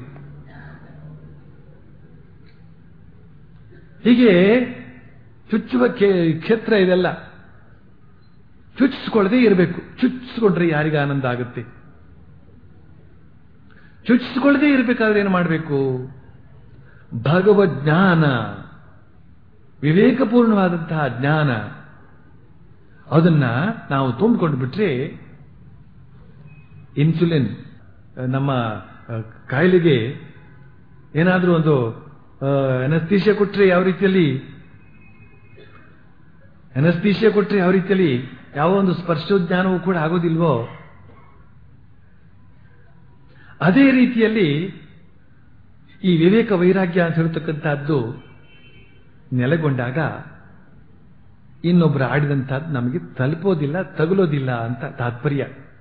ಹೀಗೆ ಚುಚ್ಚುವ ಕ್ಷೇತ್ರ ಇದೆಲ್ಲ ಚುಚ್ಚಿಸ್ಕೊಳ್ಳದೆ ಇರಬೇಕು ಚುಚ್ಚಿಸ್ಕೊಂಡ್ರೆ ಯಾರಿಗೆ ಆನಂದ ಆಗುತ್ತೆ ಚುಚ್ಚಿಸ್ಕೊಳ್ಳದೆ ಇರಬೇಕಾದ್ರೆ ಏನು ಮಾಡಬೇಕು ಭಗವಜ್ಞಾನ ವಿವೇಕಪೂರ್ಣವಾದಂತಹ ಜ್ಞಾನ ಅದನ್ನ ನಾವು ತುಂಬಿಕೊಂಡು ಬಿಟ್ರೆ ಇನ್ಸುಲಿನ್ ನಮ್ಮ ಕಾಯಿಲೆಗೆ ಏನಾದರೂ ಒಂದು ಎನಸ್ತೀಶಿಯ ಕೊಟ್ಟರೆ ಯಾವ ರೀತಿಯಲ್ಲಿ ಎನಸ್ತೀಶಿಯ ಕೊಟ್ಟರೆ ಯಾವ ರೀತಿಯಲ್ಲಿ ಯಾವ ಒಂದು ಸ್ಪರ್ಶೋಜ್ಞಾನವೂ ಕೂಡ ಆಗೋದಿಲ್ವೋ ಅದೇ ರೀತಿಯಲ್ಲಿ ಈ ವಿವೇಕ ವೈರಾಗ್ಯ ಅಂತ ಹೇಳ್ತಕ್ಕಂಥದ್ದು ನೆಲೆಗೊಂಡಾಗ ಇನ್ನೊಬ್ಬರು ಆಡಿದಂಥದ್ದು ನಮಗೆ ತಲುಪೋದಿಲ್ಲ ತಗುಲೋದಿಲ್ಲ ಅಂತ ತಾತ್ಪರ್ಯ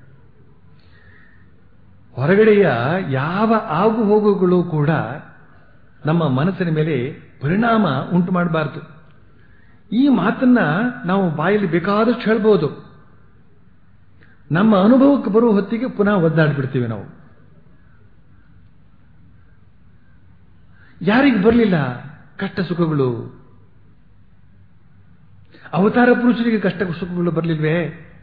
ಹೊರಗಡೆಯ ಯಾವ ಆಗು ಹೋಗುಗಳು ಕೂಡ ನಮ್ಮ ಮನಸ್ಸಿನ ಮೇಲೆ ಪರಿಣಾಮ ಉಂಟು ಮಾಡಬಾರದು ಈ ಮಾತನ್ನ ನಾವು ಬಾಯಲ್ಲಿ ಬೇಕಾದಷ್ಟು ಹೇಳ್ಬೋದು ನಮ್ಮ ಅನುಭವಕ್ಕೆ ಬರುವ ಹೊತ್ತಿಗೆ ಪುನಃ ಒದ್ದಾಡ್ಬಿಡ್ತೀವಿ ನಾವು ಯಾರಿಗೆ ಬರಲಿಲ್ಲ ಕಷ್ಟ ಸುಖಗಳು ಅವತಾರ ಪುರುಷರಿಗೆ ಕಷ್ಟ ಸುಖಗಳು ಬರಲಿಲ್ವೇ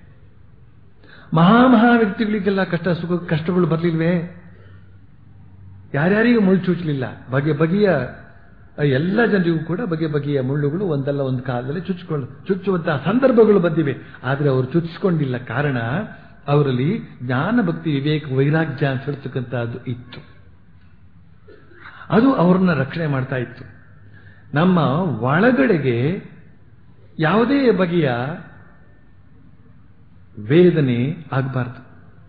ಮಹಾಮಹಾ ವ್ಯಕ್ತಿಗಳಿಗೆಲ್ಲ ಕಷ್ಟ ಸುಖ ಕಷ್ಟಗಳು ಬರಲಿಲ್ವೇ ಯಾರ್ಯಾರಿಗೂ ಮುಳ್ಳು ಚುಚ್ಚಲಿಲ್ಲ ಬಗೆ ಬಗೆಯ ಎಲ್ಲ ಜನರಿಗೂ ಕೂಡ ಬಗೆ ಬಗೆಯ ಮುಳ್ಳುಗಳು ಒಂದಲ್ಲ ಒಂದು ಕಾಲದಲ್ಲಿ ಚುಚ್ಚಿಕೊಂಡು ಚುಚ್ಚುವಂತಹ ಸಂದರ್ಭಗಳು ಬಂದಿವೆ ಆದರೆ ಅವರು ಚುಚ್ಚಿಕೊಂಡಿಲ್ಲ ಕಾರಣ ಅವರಲ್ಲಿ ಜ್ಞಾನ ಭಕ್ತಿ ವಿವೇಕ ವೈರಾಗ್ಯ ಅಂತ ಹೇಳ್ತಕ್ಕಂಥದ್ದು ಇತ್ತು ಅದು ಅವರನ್ನ ರಕ್ಷಣೆ ಮಾಡ್ತಾ ಇತ್ತು ನಮ್ಮ ಒಳಗಡೆಗೆ ಯಾವುದೇ ಬಗೆಯ ವೇದನೆ ಆಗಬಾರ್ದು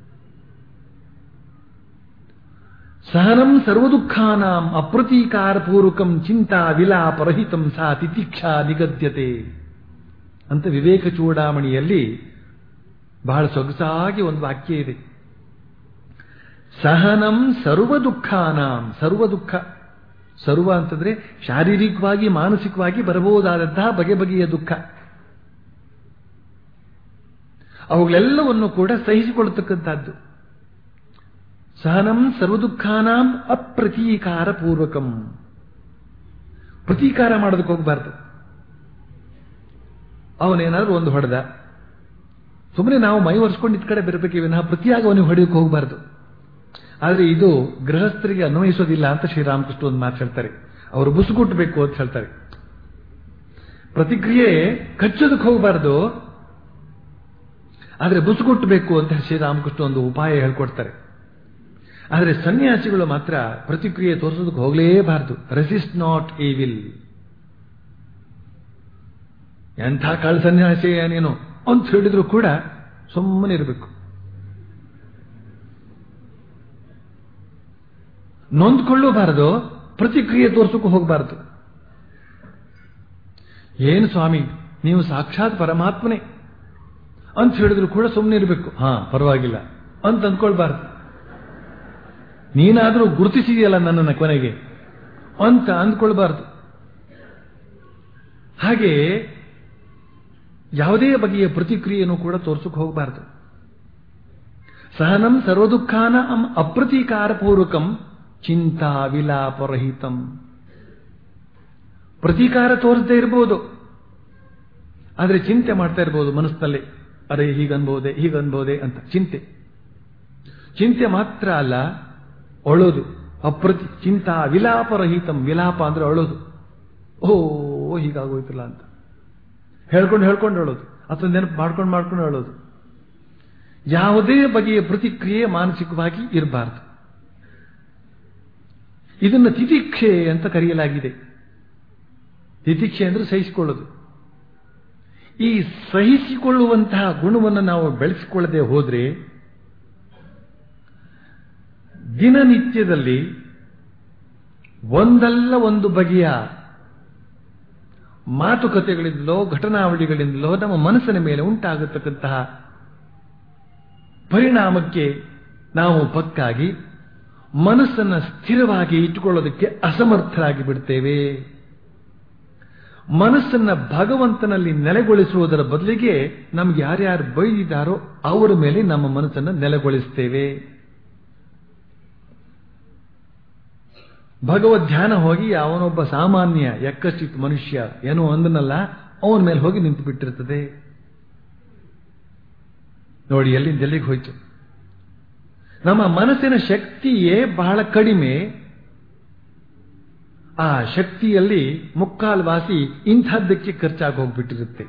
ಸಹನಂ ಸರ್ವದುಃಖಾನಾಂ ಅಪ್ರತೀಕಾರ ಪೂರ್ವಕಂ ಚಿಂತಾ ವಿಲಾಪರಹಿತಂ ಸಾ ತಿತಿಕ್ಷಾ ನಿಗದ್ಯತೆ ಅಂತ ವಿವೇಕ ಚೂಡಾಮಣಿಯಲ್ಲಿ ಬಹಳ ಸೊಗಸಾಗಿ ಒಂದು ವಾಕ್ಯ ಇದೆ ಸಹನಂ ಸರ್ವ ದುಃಖಾನಾಂ ಸರ್ವ ದುಃಖ ಸರ್ವ ಅಂತಂದ್ರೆ ಶಾರೀರಿಕವಾಗಿ ಮಾನಸಿಕವಾಗಿ ಬರಬಹುದಾದಂತಹ ಬಗೆ ಬಗೆಯ ದುಃಖ ಅವುಗಳೆಲ್ಲವನ್ನು ಕೂಡ ಸಹಿಸಿಕೊಳ್ಳತಕ್ಕಂಥದ್ದು ಸಹನಂ ಸರ್ವದುಃಖಾನಾಂ ಅಪ್ರತೀಕಾರ ಪೂರ್ವಕಂ ಪ್ರತೀಕಾರ ಮಾಡೋದಕ್ಕೆ ಹೋಗಬಾರ್ದು ಅವನೇನಾದ್ರೂ ಒಂದು ಹೊಡೆದ ಸುಮ್ಮನೆ ನಾವು ಮೈ ಒರೆಸ್ಕೊಂಡು ಇದ್ ಕಡೆ ಬರಬೇಕೆ ವಿನಃ ಪ್ರತಿಯಾಗಿ ಅವನಿಗೆ ಹೊಡೆಯಕ್ಕೆ ಹೋಗಬಾರ್ದು ಆದರೆ ಇದು ಗೃಹಸ್ಥರಿಗೆ ಅನ್ವಯಿಸೋದಿಲ್ಲ ಅಂತ ಶ್ರೀರಾಮಕೃಷ್ಣ ಒಂದು ಮಾತು ಹೇಳ್ತಾರೆ ಅವರು ಬುಸುಗುಟ್ಟಬೇಕು ಅಂತ ಹೇಳ್ತಾರೆ ಪ್ರತಿಕ್ರಿಯೆ ಕಚ್ಚೋದಕ್ಕೆ ಹೋಗಬಾರ್ದು ಆದರೆ ಬುಸುಗುಟ್ಟಬೇಕು ಅಂತ ಶ್ರೀರಾಮಕೃಷ್ಣ ಒಂದು ಉಪಾಯ ಹೇಳ್ಕೊಡ್ತಾರೆ ಆದರೆ ಸನ್ಯಾಸಿಗಳು ಮಾತ್ರ ಪ್ರತಿಕ್ರಿಯೆ ತೋರಿಸೋದಕ್ಕೆ ಹೋಗಲೇಬಾರದು ರೆಸಿಸ್ಟ್ ನಾಟ್ ಈ ವಿಲ್ ಎಂಥ ಕಾಳು ಸನ್ಯಾಸಿ ಏನೇನು ಅಂತ ಹೇಳಿದ್ರು ಕೂಡ ಸುಮ್ಮನೆ ಇರಬೇಕು ನೊಂದ್ಕೊಳ್ಳಬಾರದು ಪ್ರತಿಕ್ರಿಯೆ ತೋರ್ಸಕ್ಕೂ ಹೋಗಬಾರದು ಏನು ಸ್ವಾಮಿ ನೀವು ಸಾಕ್ಷಾತ್ ಪರಮಾತ್ಮನೇ ಅಂತ ಹೇಳಿದ್ರು ಕೂಡ ಸುಮ್ಮನೆ ಇರಬೇಕು ಹಾ ಪರವಾಗಿಲ್ಲ ಅಂತ ಅಂದ್ಕೊಳ್ಬಾರ್ದು ನೀನಾದರೂ ಗುರುತಿಸಿದೆಯಲ್ಲ ನನ್ನನ್ನು ಕೊನೆಗೆ ಅಂತ ಅಂದ್ಕೊಳ್ಬಾರ್ದು ಹಾಗೆ ಯಾವುದೇ ಬಗೆಯ ಪ್ರತಿಕ್ರಿಯೆಯನ್ನು ಕೂಡ ತೋರ್ಸಕ್ಕೆ ಹೋಗಬಾರ್ದು ಸಹನಂ ಸರ್ವದುಃಖಾನ ಅಪ್ರತೀಕಾರ ಪೂರ್ವಕಂ ಚಿಂತಾ ವಿಲಾಪರಹಿತಂ ಪ್ರತೀಕಾರ ತೋರಿಸದೇ ಇರಬಹುದು ಆದರೆ ಚಿಂತೆ ಮಾಡ್ತಾ ಇರಬಹುದು ಮನಸ್ಸಿನಲ್ಲಿ ಅರೆ ಹೀಗನ್ಬಹುದೇ ಹೀಗನ್ಬಹುದೇ ಅಂತ ಚಿಂತೆ ಚಿಂತೆ ಮಾತ್ರ ಅಲ್ಲ ಅಳೋದು ಅಪ್ರತಿ ಚಿಂತಾ ವಿಲಾಪರಹಿತಂ ವಿಲಾಪ ಅಂದ್ರೆ ಅಳೋದು ಓ ಹೀಗಾಗೋಯ್ತಲ್ಲ ಅಂತ ಹೇಳ್ಕೊಂಡು ಹೇಳ್ಕೊಂಡು ಹೇಳೋದು ಅಥವಾ ನೆನಪು ಮಾಡ್ಕೊಂಡು ಮಾಡ್ಕೊಂಡು ಹೇಳೋದು ಯಾವುದೇ ಬಗೆಯ ಪ್ರತಿಕ್ರಿಯೆ ಮಾನಸಿಕವಾಗಿ ಇರಬಾರದು ಇದನ್ನು ತಿತಿಕ್ಷೆ ಅಂತ ಕರೆಯಲಾಗಿದೆ ತಿತಿಕ್ಷೆ ಅಂದ್ರೆ ಸಹಿಸಿಕೊಳ್ಳೋದು ಈ ಸಹಿಸಿಕೊಳ್ಳುವಂತಹ ಗುಣವನ್ನು ನಾವು ಬೆಳೆಸಿಕೊಳ್ಳದೆ ಹೋದ್ರೆ ದಿನನಿತ್ಯದಲ್ಲಿ ಒಂದಲ್ಲ ಒಂದು ಬಗೆಯ ಮಾತುಕತೆಗಳಿಂದಲೋ ಘಟನಾವಳಿಗಳಿಂದಲೋ ನಮ್ಮ ಮನಸ್ಸಿನ ಮೇಲೆ ಉಂಟಾಗತಕ್ಕಂತಹ ಪರಿಣಾಮಕ್ಕೆ ನಾವು ಪಕ್ಕಾಗಿ ಮನಸ್ಸನ್ನು ಸ್ಥಿರವಾಗಿ ಇಟ್ಟುಕೊಳ್ಳೋದಕ್ಕೆ ಅಸಮರ್ಥರಾಗಿ ಬಿಡ್ತೇವೆ ಮನಸ್ಸನ್ನ ಭಗವಂತನಲ್ಲಿ ನೆಲೆಗೊಳಿಸುವುದರ ಬದಲಿಗೆ ನಮ್ಗೆ ಯಾರ್ಯಾರು ಬೈದಿದ್ದಾರೋ ಅವರ ಮೇಲೆ ನಮ್ಮ ಮನಸ್ಸನ್ನು ನೆಲೆಗೊಳಿಸ್ತೇವೆ ಭಗವದ್ ಧ್ಯಾನ ಹೋಗಿ ಅವನೊಬ್ಬ ಸಾಮಾನ್ಯ ಎಕ್ಕಷ್ಟಿತ್ ಮನುಷ್ಯ ಏನೋ ಅಂದನಲ್ಲ ಅವನ ಮೇಲೆ ಹೋಗಿ ನಿಂತು ಬಿಟ್ಟಿರ್ತದೆ ನೋಡಿ ಎಲ್ಲಿಂದ ಎಲ್ಲಿಗೆ ಹೋಯ್ತು ನಮ್ಮ ಮನಸ್ಸಿನ ಶಕ್ತಿಯೇ ಬಹಳ ಕಡಿಮೆ ಆ ಶಕ್ತಿಯಲ್ಲಿ ಮುಕ್ಕಾಲು ವಾಸಿ ಇಂಥದ್ದಕ್ಕೆ ಖರ್ಚಾಗಿ ಹೋಗ್ಬಿಟ್ಟಿರುತ್ತೆ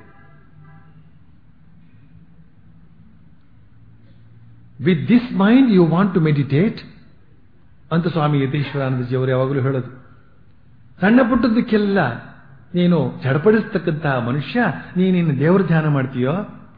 with this mind you want to meditate ಅಂತ ಸ್ವಾಮಿ ಯತೀಶ್ವರಾನಂದಜಿ ಅವರು ಯಾವಾಗಲೂ ಹೇಳೋದು ಸಣ್ಣ ಪುಟ್ಟದಕ್ಕೆಲ್ಲ ನೀನು ಚಡಪಡಿಸ್ತಕ್ಕಂತಹ ಮನುಷ್ಯ ನೀನಿನ್ನು ದೇವರ ಧ್ಯಾನ ಮಾಡ್ತೀಯೋ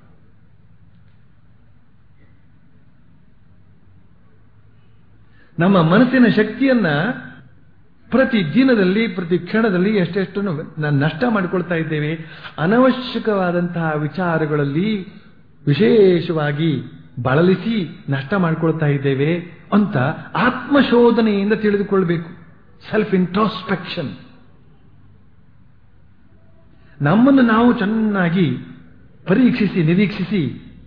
ನಮ್ಮ ಮನಸ್ಸಿನ ಶಕ್ತಿಯನ್ನ ಪ್ರತಿ ದಿನದಲ್ಲಿ ಪ್ರತಿ ಕ್ಷಣದಲ್ಲಿ ಎಷ್ಟೆಷ್ಟನ್ನು ನಾನು ನಷ್ಟ ಮಾಡಿಕೊಳ್ತಾ ಇದ್ದೇವೆ ಅನವಶ್ಯಕವಾದಂತಹ ವಿಚಾರಗಳಲ್ಲಿ ವಿಶೇಷವಾಗಿ ಬಳಲಿಸಿ ನಷ್ಟ ಮಾಡಿಕೊಳ್ತಾ ಇದ್ದೇವೆ ಅಂತ ಆತ್ಮಶೋಧನೆಯಿಂದ ತಿಳಿದುಕೊಳ್ಬೇಕು ಸೆಲ್ಫ್ ಇಂಟ್ರಾಸ್ಪೆಕ್ಷನ್ ನಮ್ಮನ್ನು ನಾವು ಚೆನ್ನಾಗಿ ಪರೀಕ್ಷಿಸಿ ನಿರೀಕ್ಷಿಸಿ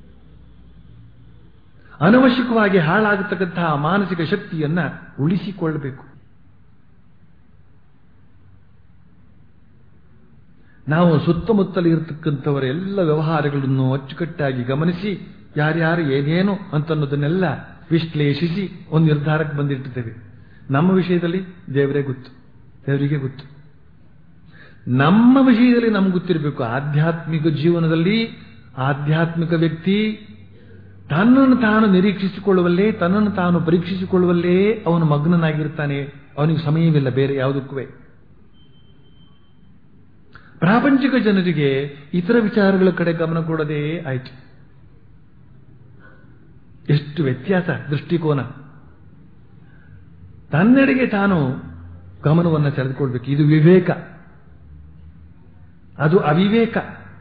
ಅನವಶ್ಯಕವಾಗಿ ಹಾಳಾಗತಕ್ಕಂತಹ ಮಾನಸಿಕ ಶಕ್ತಿಯನ್ನ ಉಳಿಸಿಕೊಳ್ಳಬೇಕು ನಾವು ಸುತ್ತಮುತ್ತಲು ಇರತಕ್ಕಂಥವರ ಎಲ್ಲ ವ್ಯವಹಾರಗಳನ್ನು ಅಚ್ಚುಕಟ್ಟಾಗಿ ಗಮನಿಸಿ ಯಾರ್ಯಾರು ಏನೇನು ಅಂತನ್ನೋದನ್ನೆಲ್ಲ ವಿಶ್ಲೇಷಿಸಿ ಒಂದು ನಿರ್ಧಾರಕ್ಕೆ ಬಂದಿಟ್ಟಿದ್ದೇವೆ ನಮ್ಮ ವಿಷಯದಲ್ಲಿ ದೇವರೇ ಗೊತ್ತು ದೇವರಿಗೆ ಗೊತ್ತು ನಮ್ಮ ವಿಷಯದಲ್ಲಿ ನಮ್ಗೆ ಗೊತ್ತಿರಬೇಕು ಆಧ್ಯಾತ್ಮಿಕ ಜೀವನದಲ್ಲಿ ಆಧ್ಯಾತ್ಮಿಕ ವ್ಯಕ್ತಿ ತನ್ನನ್ನು ತಾನು ನಿರೀಕ್ಷಿಸಿಕೊಳ್ಳುವಲ್ಲೇ ತನ್ನನ್ನು ತಾನು ಪರೀಕ್ಷಿಸಿಕೊಳ್ಳುವಲ್ಲೇ ಅವನು ಮಗ್ನನಾಗಿರ್ತಾನೆ ಅವನಿಗೆ ಸಮಯವಿಲ್ಲ ಬೇರೆ ಯಾವುದಕ್ಕೂ ಪ್ರಾಪಂಚಿಕ ಜನರಿಗೆ ಇತರ ವಿಚಾರಗಳ ಕಡೆ ಗಮನ ಕೊಡದೇ ಆಯ್ತು ಎಷ್ಟು ವ್ಯತ್ಯಾಸ ದೃಷ್ಟಿಕೋನ ತನ್ನೆಡೆಗೆ ತಾನು ಗಮನವನ್ನು ಸೆಳೆದುಕೊಳ್ಬೇಕು ಇದು ವಿವೇಕ ಅದು ಅವಿವೇಕ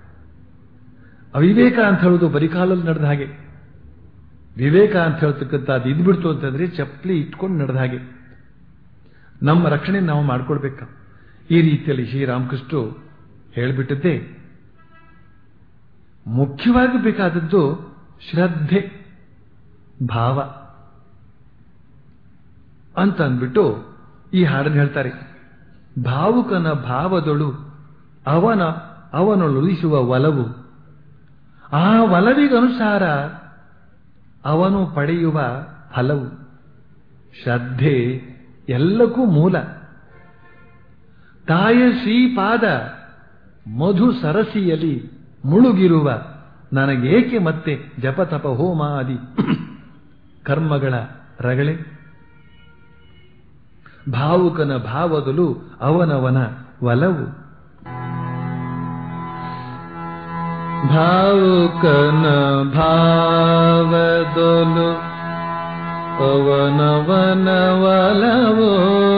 ಅವಿವೇಕ ಅಂತ ಹೇಳೋದು ಬರಿಕಾಲಲ್ಲಿ ನಡೆದ ಹಾಗೆ ವಿವೇಕ ಅಂತ ಹೇಳ್ತಕ್ಕಂಥದ್ದು ಇದ್ಬಿಡ್ತು ಅಂತಂದ್ರೆ ಚಪ್ಪಲಿ ಇಟ್ಕೊಂಡು ನಡೆದ ಹಾಗೆ ನಮ್ಮ ರಕ್ಷಣೆ ನಾವು ಮಾಡ್ಕೊಳ್ಬೇಕ ಈ ರೀತಿಯಲ್ಲಿ ಶ್ರೀರಾಮಕೃಷ್ಣರು ಹೇಳಿಬಿಟ್ಟದ್ದೇ ಮುಖ್ಯವಾಗಿ ಬೇಕಾದದ್ದು ಶ್ರದ್ಧೆ ಭಾವ ಅಂತ ಅಂದ್ಬಿಟ್ಟು ಈ ಹಾಡನ್ನು ಹೇಳ್ತಾರೆ ಭಾವುಕನ ಭಾವದೊಳು ಅವನ ಅವನೊಳುದಿಸುವ ಒಲವು ಆ ಒಲವಿಗನುಸಾರ ಅವನು ಪಡೆಯುವ ಫಲವು ಶ್ರದ್ಧೆ ಎಲ್ಲಕ್ಕೂ ಮೂಲ ತಾಯ ಶ್ರೀಪಾದ ಮಧು ಸರಸಿಯಲಿ ಮುಳುಗಿರುವ ನನಗೇಕೆ ಮತ್ತೆ ಜಪತಪ ಹೋಮಾದಿ ಕರ್ಮಗಳ ರಗಳೆ ಭಾವುಕನ ಭಾವದಲು ಅವನವನ ಒಲವು ಭಾವುಕನ ಭಾವದೊಲು ಅವನವನ ಒಲವು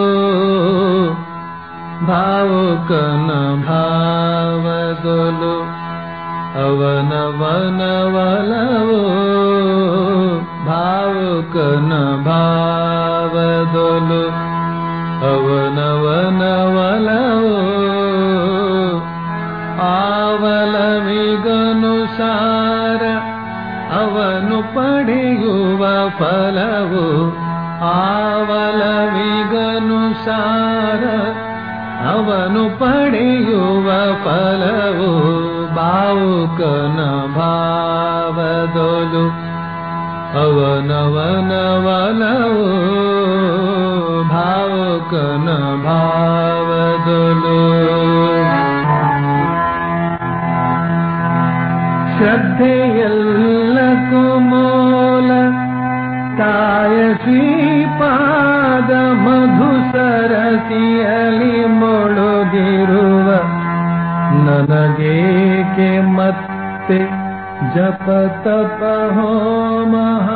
ಭಾವುಕನ ಭಾವದೊಲು ಅವನವನ ಒಲವು ಭಾವುಕನ ಭಾವದೊಲು ಅವನವನ ಒಲವು ಆವಲವಿಗನುಸಾರ ಅವನು ಪಡೆಯುವ ಫಲವು ಆವಲವಿಗನುಸಾರ ಅವನು ಪಡೆಯುವ ಫಲವು ಭಾವುಕನ ಭಾವದೊಲು ಅವನವನ ಒಲವು ಭಾವುಕನ ಭಾವದೊಲು ಶ್ರದ್ಧೆಯಲ್ಲಕ್ಕೂ ಮೂಲ ತಾಯ ಶ್ರೀಪಾದ ಮಧು ಸರಸಿಯಲಿ ಮೊಳುಗಿರುವ ನನಗೇಕೆ ಮತ್ತೆ ಜಪ ತಪ ಹೋಮ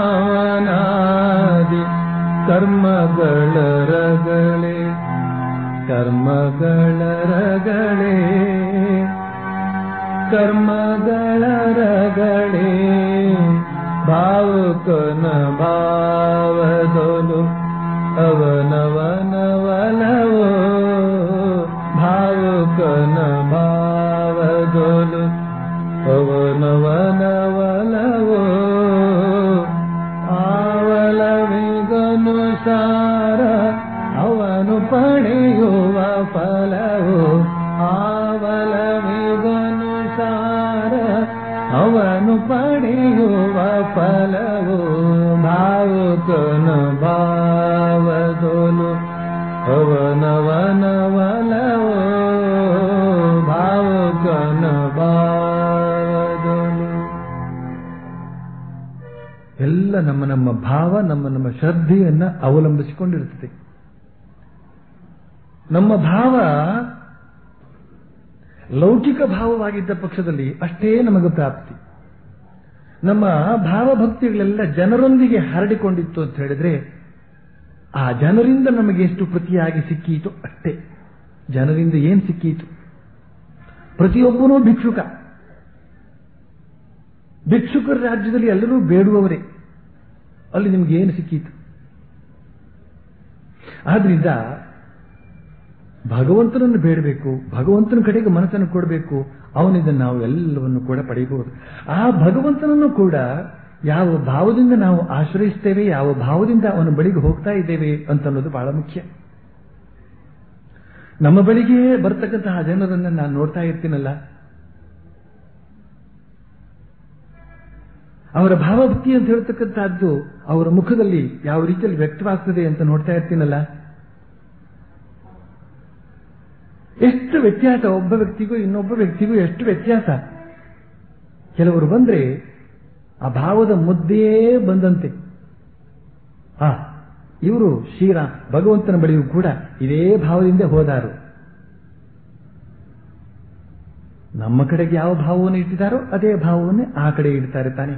ಹವನಾದಿ ಕರ್ಮಗಳ ರಗಳೆ ಕರ್ಮಗಳ ರಗಳೆ ಕರ್ಮಗಳ ರಗಳೆ ಭಾವುಕನ ಭಾವದೊಲು ಅವನವನ ಒಲವು ಭಾವುಕನ ಭಾವದೊಲು ಅವನವನ ಒಲವು ಆವಲವಿಗನುಸಾರ ಅವನು ಪಡೆಯುವ ಫಲವು ಆವಲವಿಗನುಸಾರ ಅವನು ಪಡೆಯುವ ಫಲವು ಭಾವುಕನ ಭಾವದೊಲು ಅವನವನ ಒಲವು ಭಾವುಕನ ಭಾವದೊಲು ಎಲ್ಲ ನಮ್ಮ ನಮ್ಮ ಭಾವ ನಮ್ಮ ನಮ್ಮ ಶ್ರದ್ಧೆಯನ್ನ ಅವಲಂಬಿಸಿಕೊಂಡಿರುತ್ತದೆ ನಮ್ಮ ಭಾವ ಲೌಕಿಕ ಭಾವವಾಗಿದ್ದ ಪಕ್ಷದಲ್ಲಿ ಅಷ್ಟೇ ನಮಗೆ ಪ್ರಾಪ್ತಿ ನಮ್ಮ ಭಾವಭಕ್ತಿಗಳೆಲ್ಲ ಜನರೊಂದಿಗೆ ಹರಡಿಕೊಂಡಿತ್ತು ಅಂತ ಹೇಳಿದ್ರೆ ಆ ಜನರಿಂದ ನಮಗೆ ಎಷ್ಟು ಪ್ರತಿಯಾಗಿ ಸಿಕ್ಕೀತು ಅಷ್ಟೇ ಜನರಿಂದ ಏನ್ ಸಿಕ್ಕೀತು ಪ್ರತಿಯೊಬ್ಬನೂ ಭಿಕ್ಷುಕ ಭಿಕ್ಷುಕರ ರಾಜ್ಯದಲ್ಲಿ ಎಲ್ಲರೂ ಬೇಡುವವರೇ ಅಲ್ಲಿ ನಿಮ್ಗೆ ಏನು ಸಿಕ್ಕೀತು ಆದ್ರಿಂದ ಭಗವಂತನನ್ನು ಬೇಡಬೇಕು ಭಗವಂತನ ಕಡೆಗೆ ಮನಸ್ಸನ್ನು ಕೊಡಬೇಕು ಅವನಿಂದ ನಾವು ಎಲ್ಲವನ್ನು ಕೂಡ ಪಡೆಯಬಹುದು ಆ ಭಗವಂತನನ್ನು ಕೂಡ ಯಾವ ಭಾವದಿಂದ ನಾವು ಆಶ್ರಯಿಸ್ತೇವೆ ಯಾವ ಭಾವದಿಂದ ಅವನ ಬಳಿಗೆ ಹೋಗ್ತಾ ಇದ್ದೇವೆ ಅಂತ ಅನ್ನೋದು ಬಹಳ ಮುಖ್ಯ ನಮ್ಮ ಬಳಿಗೆ ಬರ್ತಕ್ಕಂತಹ ಜನರನ್ನ ನಾನು ನೋಡ್ತಾ ಇರ್ತೀನಲ್ಲ ಅವರ ಭಾವಭಕ್ತಿ ಅಂತ ಹೇಳ್ತಕ್ಕಂಥದ್ದು ಅವರ ಮುಖದಲ್ಲಿ ಯಾವ ರೀತಿಯಲ್ಲಿ ವ್ಯಕ್ತವಾಗ್ತದೆ ಅಂತ ನೋಡ್ತಾ ಇರ್ತೀನಲ್ಲ ಎಷ್ಟು ವ್ಯತ್ಯಾಸ ಒಬ್ಬ ವ್ಯಕ್ತಿಗೂ ಇನ್ನೊಬ್ಬ ವ್ಯಕ್ತಿಗೂ ಎಷ್ಟು ವ್ಯತ್ಯಾಸ ಕೆಲವರು ಬಂದ್ರೆ ಆ ಭಾವದ ಮುದ್ದೆಯೇ ಬಂದಂತೆ ಆ ಇವರು ಶ್ರೀರಾಮ್ ಭಗವಂತನ ಬಳಿಯೂ ಕೂಡ ಇದೇ ಭಾವದಿಂದ ಹೋದಾರು ನಮ್ಮ ಕಡೆಗೆ ಯಾವ ಭಾವವನ್ನು ಇಟ್ಟಿದ್ದಾರೋ ಅದೇ ಭಾವವನ್ನೇ ಆ ಕಡೆ ಇಡ್ತಾರೆ ತಾನೆ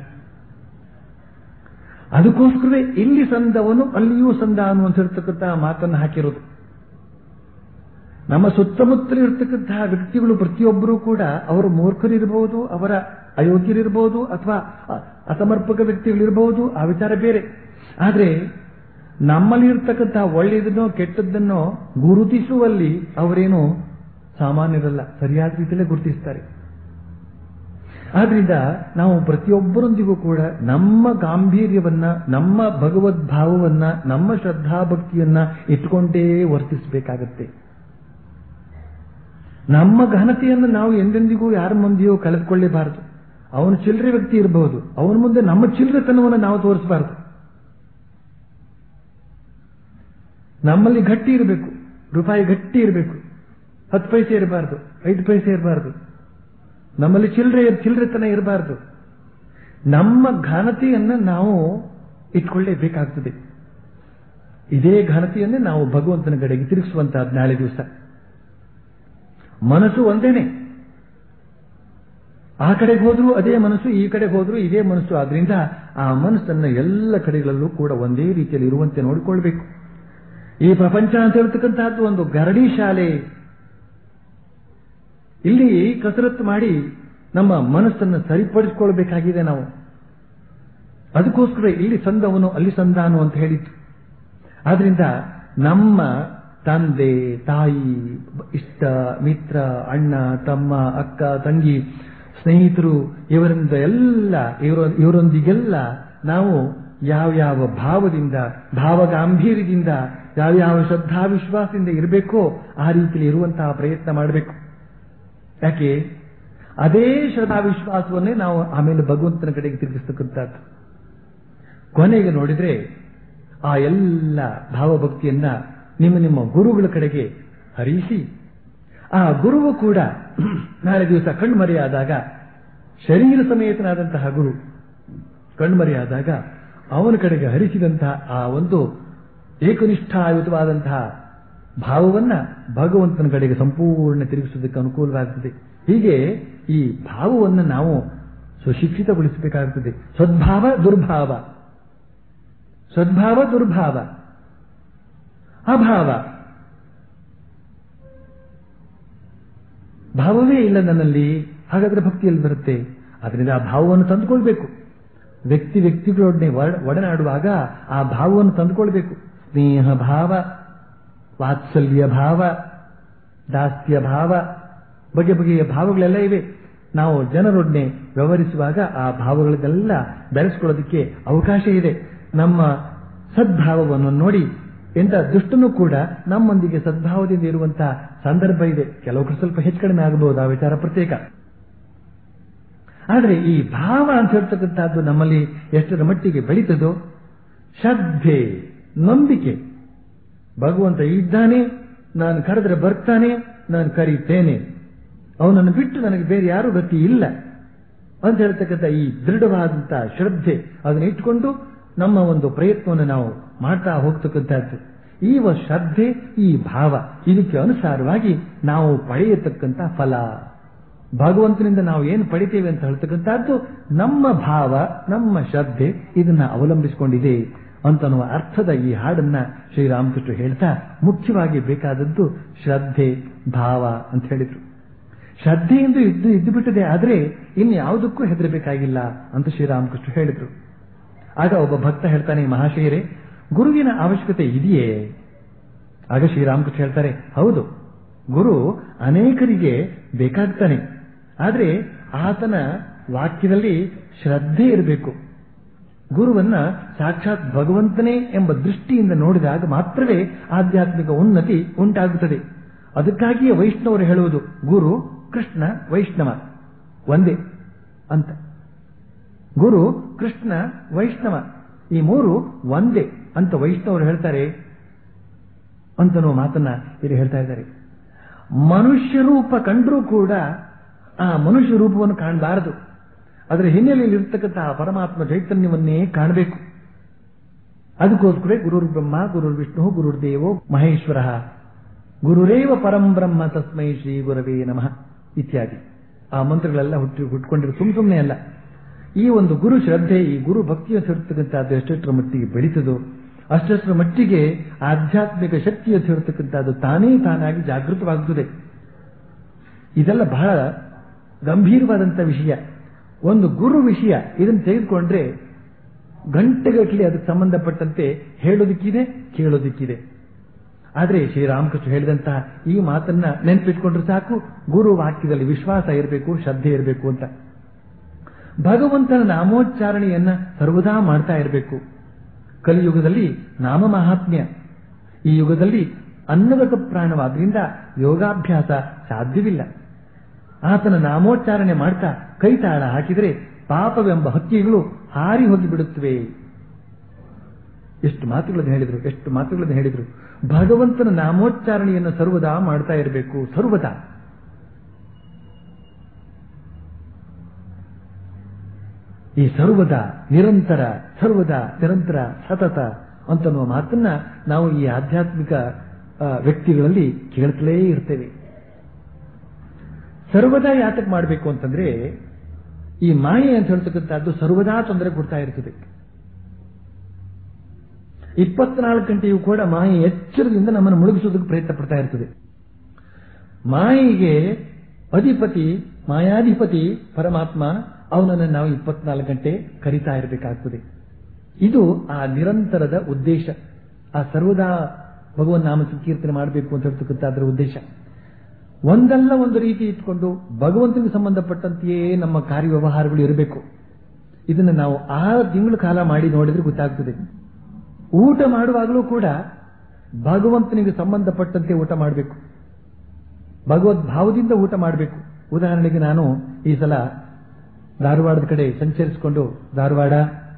ಅದಕ್ಕೋಸ್ಕರವೇ ಇಲ್ಲಿ ಸಂದವನು ಅಲ್ಲಿಯೂ ಸಂದ ಅನ್ನುವಂತ ಹೇಳ್ತಕ್ಕಂತಹ ಮಾತನ್ನು ಹಾಕಿರೋದು ನಮ್ಮ ಸುತ್ತಮುತ್ತಲು ಇರತಕ್ಕಂತಹ ವ್ಯಕ್ತಿಗಳು ಪ್ರತಿಯೊಬ್ಬರೂ ಕೂಡ ಅವರು ಮೂರ್ಖರಿರಬಹುದು ಅವರ ಅಯೋಗ್ಯರಿರಬಹುದು ಅಥವಾ ಅಸಮರ್ಪಕ ವ್ಯಕ್ತಿಗಳಿರಬಹುದು ಆ ವಿಚಾರ ಬೇರೆ ಆದ್ರೆ ನಮ್ಮಲ್ಲಿ ಇರ್ತಕ್ಕಂತಹ ಒಳ್ಳೆಯದನ್ನೋ ಕೆಟ್ಟದ್ದನ್ನೋ ಗುರುತಿಸುವಲ್ಲಿ ಅವರೇನು ಸಾಮಾನ್ಯರಲ್ಲ ಸರಿಯಾದ ರೀತಿಯಲ್ಲೇ ಗುರುತಿಸ್ತಾರೆ ಆದ್ರಿಂದ ನಾವು ಪ್ರತಿಯೊಬ್ಬರೊಂದಿಗೂ ಕೂಡ ನಮ್ಮ ಗಾಂಭೀರ್ಯವನ್ನ ನಮ್ಮ ಭಗವದ್ಭಾವವನ್ನ ನಮ್ಮ ಶ್ರದ್ಧಾಭಕ್ತಿಯನ್ನ ಇಟ್ಟುಕೊಂಡೇ ವರ್ತಿಸಬೇಕಾಗತ್ತೆ ನಮ್ಮ ಘನತೆಯನ್ನು ನಾವು ಎಂದೆಂದಿಗೂ ಯಾರ ಮುಂದೆಯೂ ಕಳೆದುಕೊಳ್ಳೇಬಾರದು ಅವನು ಚಿಲ್ಲರೆ ವ್ಯಕ್ತಿ ಇರಬಹುದು ಅವನ ಮುಂದೆ ನಮ್ಮ ಚಿಲ್ಲರೆತನವನ್ನು ನಾವು ತೋರಿಸಬಾರದು ನಮ್ಮಲ್ಲಿ ಗಟ್ಟಿ ಇರಬೇಕು ರೂಪಾಯಿ ಗಟ್ಟಿ ಇರಬೇಕು ಹತ್ತು ಪೈಸೆ ಇರಬಾರ್ದು ಐದು ಪೈಸೆ ಇರಬಾರ್ದು ನಮ್ಮಲ್ಲಿ ಚಿಲ್ಲರೆ ಚಿಲ್ಲರೆತನ ಇರಬಾರ್ದು ನಮ್ಮ ಘನತೆಯನ್ನು ನಾವು ಇಟ್ಕೊಳ್ಳೇಬೇಕಾಗ್ತದೆ ಇದೇ ಘನತೆಯನ್ನೇ ನಾವು ಭಗವಂತನ ಕಡೆಗೆ ತಿರುಗಿಸುವಂತಹದ್ದು ನಾಳೆ ದಿವಸ ಮನಸ್ಸು ಒಂದೇನೆ ಆ ಕಡೆಗೆ ಹೋದ್ರು ಅದೇ ಮನಸ್ಸು ಈ ಕಡೆಗೆ ಹೋದ್ರು ಇದೇ ಮನಸ್ಸು ಆದ್ರಿಂದ ಆ ಮನಸ್ಸನ್ನ ಎಲ್ಲ ಕಡೆಗಳಲ್ಲೂ ಕೂಡ ಒಂದೇ ರೀತಿಯಲ್ಲಿ ಇರುವಂತೆ ನೋಡಿಕೊಳ್ಬೇಕು ಈ ಪ್ರಪಂಚ ಅಂತ ಹೇಳ್ತಕ್ಕಂತಹದ್ದು ಒಂದು ಗರಡಿ ಶಾಲೆ ಇಲ್ಲಿ ಕಸರತ್ತು ಮಾಡಿ ನಮ್ಮ ಮನಸ್ಸನ್ನು ಸರಿಪಡಿಸಿಕೊಳ್ಬೇಕಾಗಿದೆ ನಾವು ಅದಕ್ಕೋಸ್ಕರ ಇಲ್ಲಿ ಸಂದವನು ಅಲ್ಲಿ ಸಂದಾನು ಅಂತ ಹೇಳಿತ್ತು ಆದ್ರಿಂದ ನಮ್ಮ ತಂದೆ ತಾಯಿ ಇಷ್ಟ ಮಿತ್ರ ಅಣ್ಣ ತಮ್ಮ ಅಕ್ಕ ತಂಗಿ ಸ್ನೇಹಿತರು ಇವರಿಂದ ಎಲ್ಲ ಇವರ ಇವರೊಂದಿಗೆಲ್ಲ ನಾವು ಯಾವ್ಯಾವ ಭಾವದಿಂದ ಭಾವಗಾಂಭೀರ್ಯದಿಂದ ಯಾವ್ಯಾವ ಶ್ರದ್ಧಾ ವಿಶ್ವಾಸದಿಂದ ಇರಬೇಕೋ ಆ ರೀತಿಯಲ್ಲಿ ಇರುವಂತಹ ಪ್ರಯತ್ನ ಮಾಡಬೇಕು ಯಾಕೆ ಅದೇ ಶ್ರದ್ಧಾ ವಿಶ್ವಾಸವನ್ನೇ ನಾವು ಆಮೇಲೆ ಭಗವಂತನ ಕಡೆಗೆ ತಿರುಗಿಸ್ತಕ್ಕಂಥದ್ದು ಕೊನೆಗೆ ನೋಡಿದ್ರೆ ಆ ಎಲ್ಲ ಭಾವಭಕ್ತಿಯನ್ನ ನಿಮ್ಮ ನಿಮ್ಮ ಗುರುಗಳ ಕಡೆಗೆ ಹರಿಸಿ ಆ ಗುರುವು ಕೂಡ ನಾಳೆ ದಿವಸ ಕಣ್ಮರೆಯಾದಾಗ ಶರೀರ ಸಮೇತನಾದಂತಹ ಗುರು ಕಣ್ಮರೆಯಾದಾಗ ಅವನ ಕಡೆಗೆ ಹರಿಸಿದಂತಹ ಆ ಒಂದು ಏಕನಿಷ್ಠಾಯುತವಾದಂತಹ ಭಾವವನ್ನ ಭಗವಂತನ ಕಡೆಗೆ ಸಂಪೂರ್ಣ ತಿರುಗಿಸೋದಕ್ಕೆ ಅನುಕೂಲವಾಗುತ್ತದೆ ಹೀಗೆ ಈ ಭಾವವನ್ನು ನಾವು ಸುಶಿಕ್ಷಿತಗೊಳಿಸಬೇಕಾಗುತ್ತದೆ ಸದ್ಭಾವ ದುರ್ಭಾವ ಸದ್ಭಾವ ದುರ್ಭಾವ ಅಭಾವ ಭಾವವೇ ಇಲ್ಲ ನನ್ನಲ್ಲಿ ಹಾಗಾದ್ರೆ ಭಕ್ತಿಯಲ್ಲಿ ಬರುತ್ತೆ ಅದರಿಂದ ಆ ಭಾವವನ್ನು ತಂದುಕೊಳ್ಬೇಕು ವ್ಯಕ್ತಿ ವ್ಯಕ್ತಿಗಳೊಡನೆ ಒಡನಾಡುವಾಗ ಆ ಭಾವವನ್ನು ತಂದುಕೊಳ್ಬೇಕು ಸ್ನೇಹ ಭಾವ ವಾತ್ಸಲ್ಯ ಭಾವ ದಾಸ್ಯ ಭಾವ ಬಗೆ ಬಗೆಯ ಭಾವಗಳೆಲ್ಲ ಇವೆ ನಾವು ಜನರೊಡನೆ ವ್ಯವಹರಿಸುವಾಗ ಆ ಭಾವಗಳನ್ನೆಲ್ಲ ಬೆಳೆಸ್ಕೊಳ್ಳೋದಕ್ಕೆ ಅವಕಾಶ ಇದೆ ನಮ್ಮ ಸದ್ಭಾವವನ್ನು ನೋಡಿ ಎಂತ ದುಷ್ಟನೂ ಕೂಡ ನಮ್ಮೊಂದಿಗೆ ಸದ್ಭಾವದಿಂದ ಇರುವಂತಹ ಸಂದರ್ಭ ಇದೆ ಕೆಲವು ಸ್ವಲ್ಪ ಹೆಚ್ಚು ಕಡಿಮೆ ಆಗಬಹುದು ಆ ವಿಚಾರ ಪ್ರತ್ಯೇಕ ಆದರೆ ಈ ಭಾವ ಅಂತ ಹೇಳ್ತಕ್ಕಂಥದ್ದು ನಮ್ಮಲ್ಲಿ ಎಷ್ಟರ ಮಟ್ಟಿಗೆ ಬೆಳೀತದೋ ಶ್ರದ್ಧೆ ನಂಬಿಕೆ ಭಗವಂತ ಇದ್ದಾನೆ ನಾನು ಕರೆದ್ರೆ ಬರ್ತಾನೆ ನಾನು ಕರೀತೇನೆ ಅವನನ್ನು ಬಿಟ್ಟು ನನಗೆ ಬೇರೆ ಯಾರು ಗತಿ ಇಲ್ಲ ಅಂತ ಹೇಳ್ತಕ್ಕಂಥ ಈ ದೃಢವಾದಂತಹ ಶ್ರದ್ಧೆ ಅದನ್ನ ಇಟ್ಕೊಂಡು ನಮ್ಮ ಒಂದು ಪ್ರಯತ್ನವನ್ನು ನಾವು ಮಾಡ್ತಾ ಹೋಗ್ತಕ್ಕಂಥದ್ದು ಈ ಶ್ರದ್ಧೆ ಈ ಭಾವ ಇದಕ್ಕೆ ಅನುಸಾರವಾಗಿ ನಾವು ಪಡೆಯತಕ್ಕಂಥ ಫಲ ಭಗವಂತನಿಂದ ನಾವು ಏನು ಪಡಿತೇವೆ ಅಂತ ಹೇಳ್ತಕ್ಕಂಥದ್ದು ನಮ್ಮ ಭಾವ ನಮ್ಮ ಶ್ರದ್ಧೆ ಇದನ್ನ ಅವಲಂಬಿಸಿಕೊಂಡಿದೆ ಅಂತನ್ನುವ ಅರ್ಥದ ಈ ಹಾಡನ್ನ ಶ್ರೀರಾಮಕೃಷ್ಣ ಹೇಳ್ತಾ ಮುಖ್ಯವಾಗಿ ಬೇಕಾದದ್ದು ಶ್ರದ್ಧೆ ಭಾವ ಅಂತ ಹೇಳಿದ್ರು ಶ್ರದ್ಧೆಯಿಂದ ಇದ್ದು ಇದ್ದು ಬಿಟ್ಟಿದೆ ಆದ್ರೆ ಇನ್ನು ಯಾವುದಕ್ಕೂ ಹೆದರಬೇಕಾಗಿಲ್ಲ ಅಂತ ಶ್ರೀರಾಮಕೃಷ್ಣ ಹೇಳಿದ್ರು ಆಗ ಒಬ್ಬ ಭಕ್ತ ಹೇಳ್ತಾನೆ ಮಹಾಶಯರೇ ಗುರುವಿನ ಅವಶ್ಯಕತೆ ಇದೆಯೇ ಆಗ ಶ್ರೀರಾಮಕೃಷ್ಣ ಹೇಳ್ತಾರೆ ಹೌದು ಗುರು ಅನೇಕರಿಗೆ ಬೇಕಾಗ್ತಾನೆ ಆದ್ರೆ ಆತನ ವಾಕ್ಯದಲ್ಲಿ ಶ್ರದ್ಧೆ ಇರಬೇಕು ಗುರುವನ್ನ ಸಾಕ್ಷಾತ್ ಭಗವಂತನೇ ಎಂಬ ದೃಷ್ಟಿಯಿಂದ ನೋಡಿದಾಗ ಮಾತ್ರವೇ ಆಧ್ಯಾತ್ಮಿಕ ಉನ್ನತಿ ಉಂಟಾಗುತ್ತದೆ ಅದಕ್ಕಾಗಿಯೇ ವೈಷ್ಣವರು ಹೇಳುವುದು ಗುರು ಕೃಷ್ಣ ವೈಷ್ಣವ ಒಂದೇ ಅಂತ ಗುರು ಕೃಷ್ಣ ವೈಷ್ಣವ ಈ ಮೂರು ಒಂದೇ ಅಂತ ವೈಷ್ಣವರು ಹೇಳ್ತಾರೆ ಅಂತನೋ ಮಾತನ್ನ ಇಲ್ಲಿ ಹೇಳ್ತಾ ಇದ್ದಾರೆ ಮನುಷ್ಯ ರೂಪ ಕಂಡರೂ ಕೂಡ ಆ ಮನುಷ್ಯ ರೂಪವನ್ನು ಕಾಣಬಾರದು ಅದರ ಹಿನ್ನೆಲೆಯಲ್ಲಿ ಇರ್ತಕ್ಕಂತಹ ಪರಮಾತ್ಮ ಚೈತನ್ಯವನ್ನೇ ಕಾಣಬೇಕು ಅದಕ್ಕೋಸ್ಕರ ಗುರುರ್ ಬ್ರಹ್ಮ ಗುರುರ್ ವಿಷ್ಣು ಗುರುರ್ ದೇವೋ ಮಹೇಶ್ವರ ಗುರುರೇವ ಪರಂ ಬ್ರಹ್ಮ ತಸ್ಮೈ ಶ್ರೀ ಗುರವೇ ನಮಃ ಇತ್ಯಾದಿ ಆ ಮಂತ್ರಗಳೆಲ್ಲ ಹುಟ್ಟಿ ಹುಟ್ಕೊಂಡಿರೋ ಸುಮ್ ಸುಮ್ಮನೆ ಅಲ್ಲ ಈ ಒಂದು ಗುರು ಶ್ರದ್ಧೆ ಈ ಗುರು ಭಕ್ತಿಯ ಸೇರ್ತಕ್ಕಂಥದ್ದು ಎಷ್ಟೆಷ್ಟರ ಮಟ್ಟಿಗೆ ಬೆಳೀತದೋ ಅಷ್ಟಷ್ಟರ ಮಟ್ಟಿಗೆ ಆಧ್ಯಾತ್ಮಿಕ ಶಕ್ತಿಯ ಸೇರ್ತಕ್ಕಂಥದ್ದು ತಾನೇ ತಾನಾಗಿ ಜಾಗೃತವಾಗುತ್ತದೆ ಇದೆಲ್ಲ ಬಹಳ ಗಂಭೀರವಾದಂಥ ವಿಷಯ ಒಂದು ಗುರು ವಿಷಯ ಇದನ್ನು ತೆಗೆದುಕೊಂಡ್ರೆ ಗಂಟೆಗಟ್ಟಲೆ ಅದಕ್ಕೆ ಸಂಬಂಧಪಟ್ಟಂತೆ ಹೇಳೋದಿಕ್ಕಿದೆ ಕೇಳೋದಿಕ್ಕಿದೆ ಆದರೆ ಶ್ರೀರಾಮಕೃಷ್ಣ ಹೇಳಿದಂತಹ ಈ ಮಾತನ್ನ ನೆನಪಿಟ್ಕೊಂಡ್ರೆ ಸಾಕು ಗುರು ವಾಕ್ಯದಲ್ಲಿ ವಿಶ್ವಾಸ ಇರಬೇಕು ಶ್ರದ್ಧೆ ಇರಬೇಕು ಅಂತ ಭಗವಂತನ ನಾಮೋಚ್ಚಾರಣೆಯನ್ನ ಸರ್ವದಾ ಮಾಡ್ತಾ ಇರಬೇಕು ಕಲಿಯುಗದಲ್ಲಿ ನಾಮ ಮಹಾತ್ಮ್ಯ ಈ ಯುಗದಲ್ಲಿ ಅನ್ನಗತ ಪ್ರಾಣವಾದ್ರಿಂದ ಯೋಗಾಭ್ಯಾಸ ಸಾಧ್ಯವಿಲ್ಲ ಆತನ ನಾಮೋಚ್ಚಾರಣೆ ಮಾಡ್ತಾ ಕೈತಾಳ ಹಾಕಿದರೆ ಪಾಪವೆಂಬ ಹಕ್ಕಿಗಳು ಹಾರಿ ಹೋಗಿ ಬಿಡುತ್ತವೆ ಎಷ್ಟು ಮಾತುಗಳನ್ನು ಹೇಳಿದ್ರು ಎಷ್ಟು ಮಾತುಗಳನ್ನು ಹೇಳಿದ್ರು ಭಗವಂತನ ನಾಮೋಚ್ಚಾರಣೆಯನ್ನು ಸರ್ವದಾ ಮಾಡ್ತಾ ಇರಬೇಕು ಸರ್ವದಾ ಈ ಸರ್ವದ ನಿರಂತರ ಸರ್ವದ ನಿರಂತರ ಸತತ ಅಂತನ್ನುವ ಮಾತನ್ನ ನಾವು ಈ ಆಧ್ಯಾತ್ಮಿಕ ಆ, ವ್ಯಕ್ತಿಗಳಲ್ಲಿ ಕೇಳ್ತಲೇ ಇರ್ತೇವೆ ಸರ್ವದಾ ಯಾತಕ್ ಮಾಡಬೇಕು ಅಂತಂದ್ರೆ ಈ ಮಾಯೆ ಅಂತ ಹೇಳ್ತಕ್ಕಂಥದ್ದು ಸರ್ವದಾ ತೊಂದರೆ ಕೊಡ್ತಾ ಇರ್ತದೆ ಇಪ್ಪತ್ನಾಲ್ಕು ಗಂಟೆಯೂ ಕೂಡ ಮಾಯೆ ಎಚ್ಚರದಿಂದ ನಮ್ಮನ್ನು ಮುಳುಗಿಸೋದಕ್ಕೆ ಪ್ರಯತ್ನ ಪಡ್ತಾ ಇರ್ತದೆ ಮಾಯೆಗೆ ಅಧಿಪತಿ ಮಾಯಾಧಿಪತಿ ಪರಮಾತ್ಮ ಅವನನ್ನು ನಾವು ಇಪ್ಪತ್ನಾಲ್ಕು ಗಂಟೆ ಕರಿತಾ ಇರಬೇಕಾಗ್ತದೆ ಇದು ಆ ನಿರಂತರದ ಉದ್ದೇಶ ಆ ಸರ್ವದಾ ಭಗವನ್ ನಾಮ ಸಂಕೀರ್ತನೆ ಮಾಡಬೇಕು ಅಂತ ಹೇಳ್ತಕ್ಕಂಥ ಅದರ ಉದ್ದೇಶ ಒಂದಲ್ಲ ಒಂದು ರೀತಿ ಇಟ್ಕೊಂಡು ಭಗವಂತನಿಗೆ ಸಂಬಂಧಪಟ್ಟಂತೆಯೇ ನಮ್ಮ ಕಾರ್ಯವ್ಯವಹಾರಗಳು ಇರಬೇಕು ಇದನ್ನು ನಾವು ಆರು ತಿಂಗಳ ಕಾಲ ಮಾಡಿ ನೋಡಿದ್ರೆ ಗೊತ್ತಾಗ್ತದೆ ಊಟ ಮಾಡುವಾಗಲೂ ಕೂಡ ಭಗವಂತನಿಗೆ ಸಂಬಂಧಪಟ್ಟಂತೆ ಊಟ ಮಾಡಬೇಕು ಭಗವದ್ ಭಾವದಿಂದ ಊಟ ಮಾಡಬೇಕು ಉದಾಹರಣೆಗೆ ನಾನು ಈ ಸಲ ಧಾರವಾಡದ ಕಡೆ ಸಂಚರಿಸಿಕೊಂಡು ಧಾರವಾಡ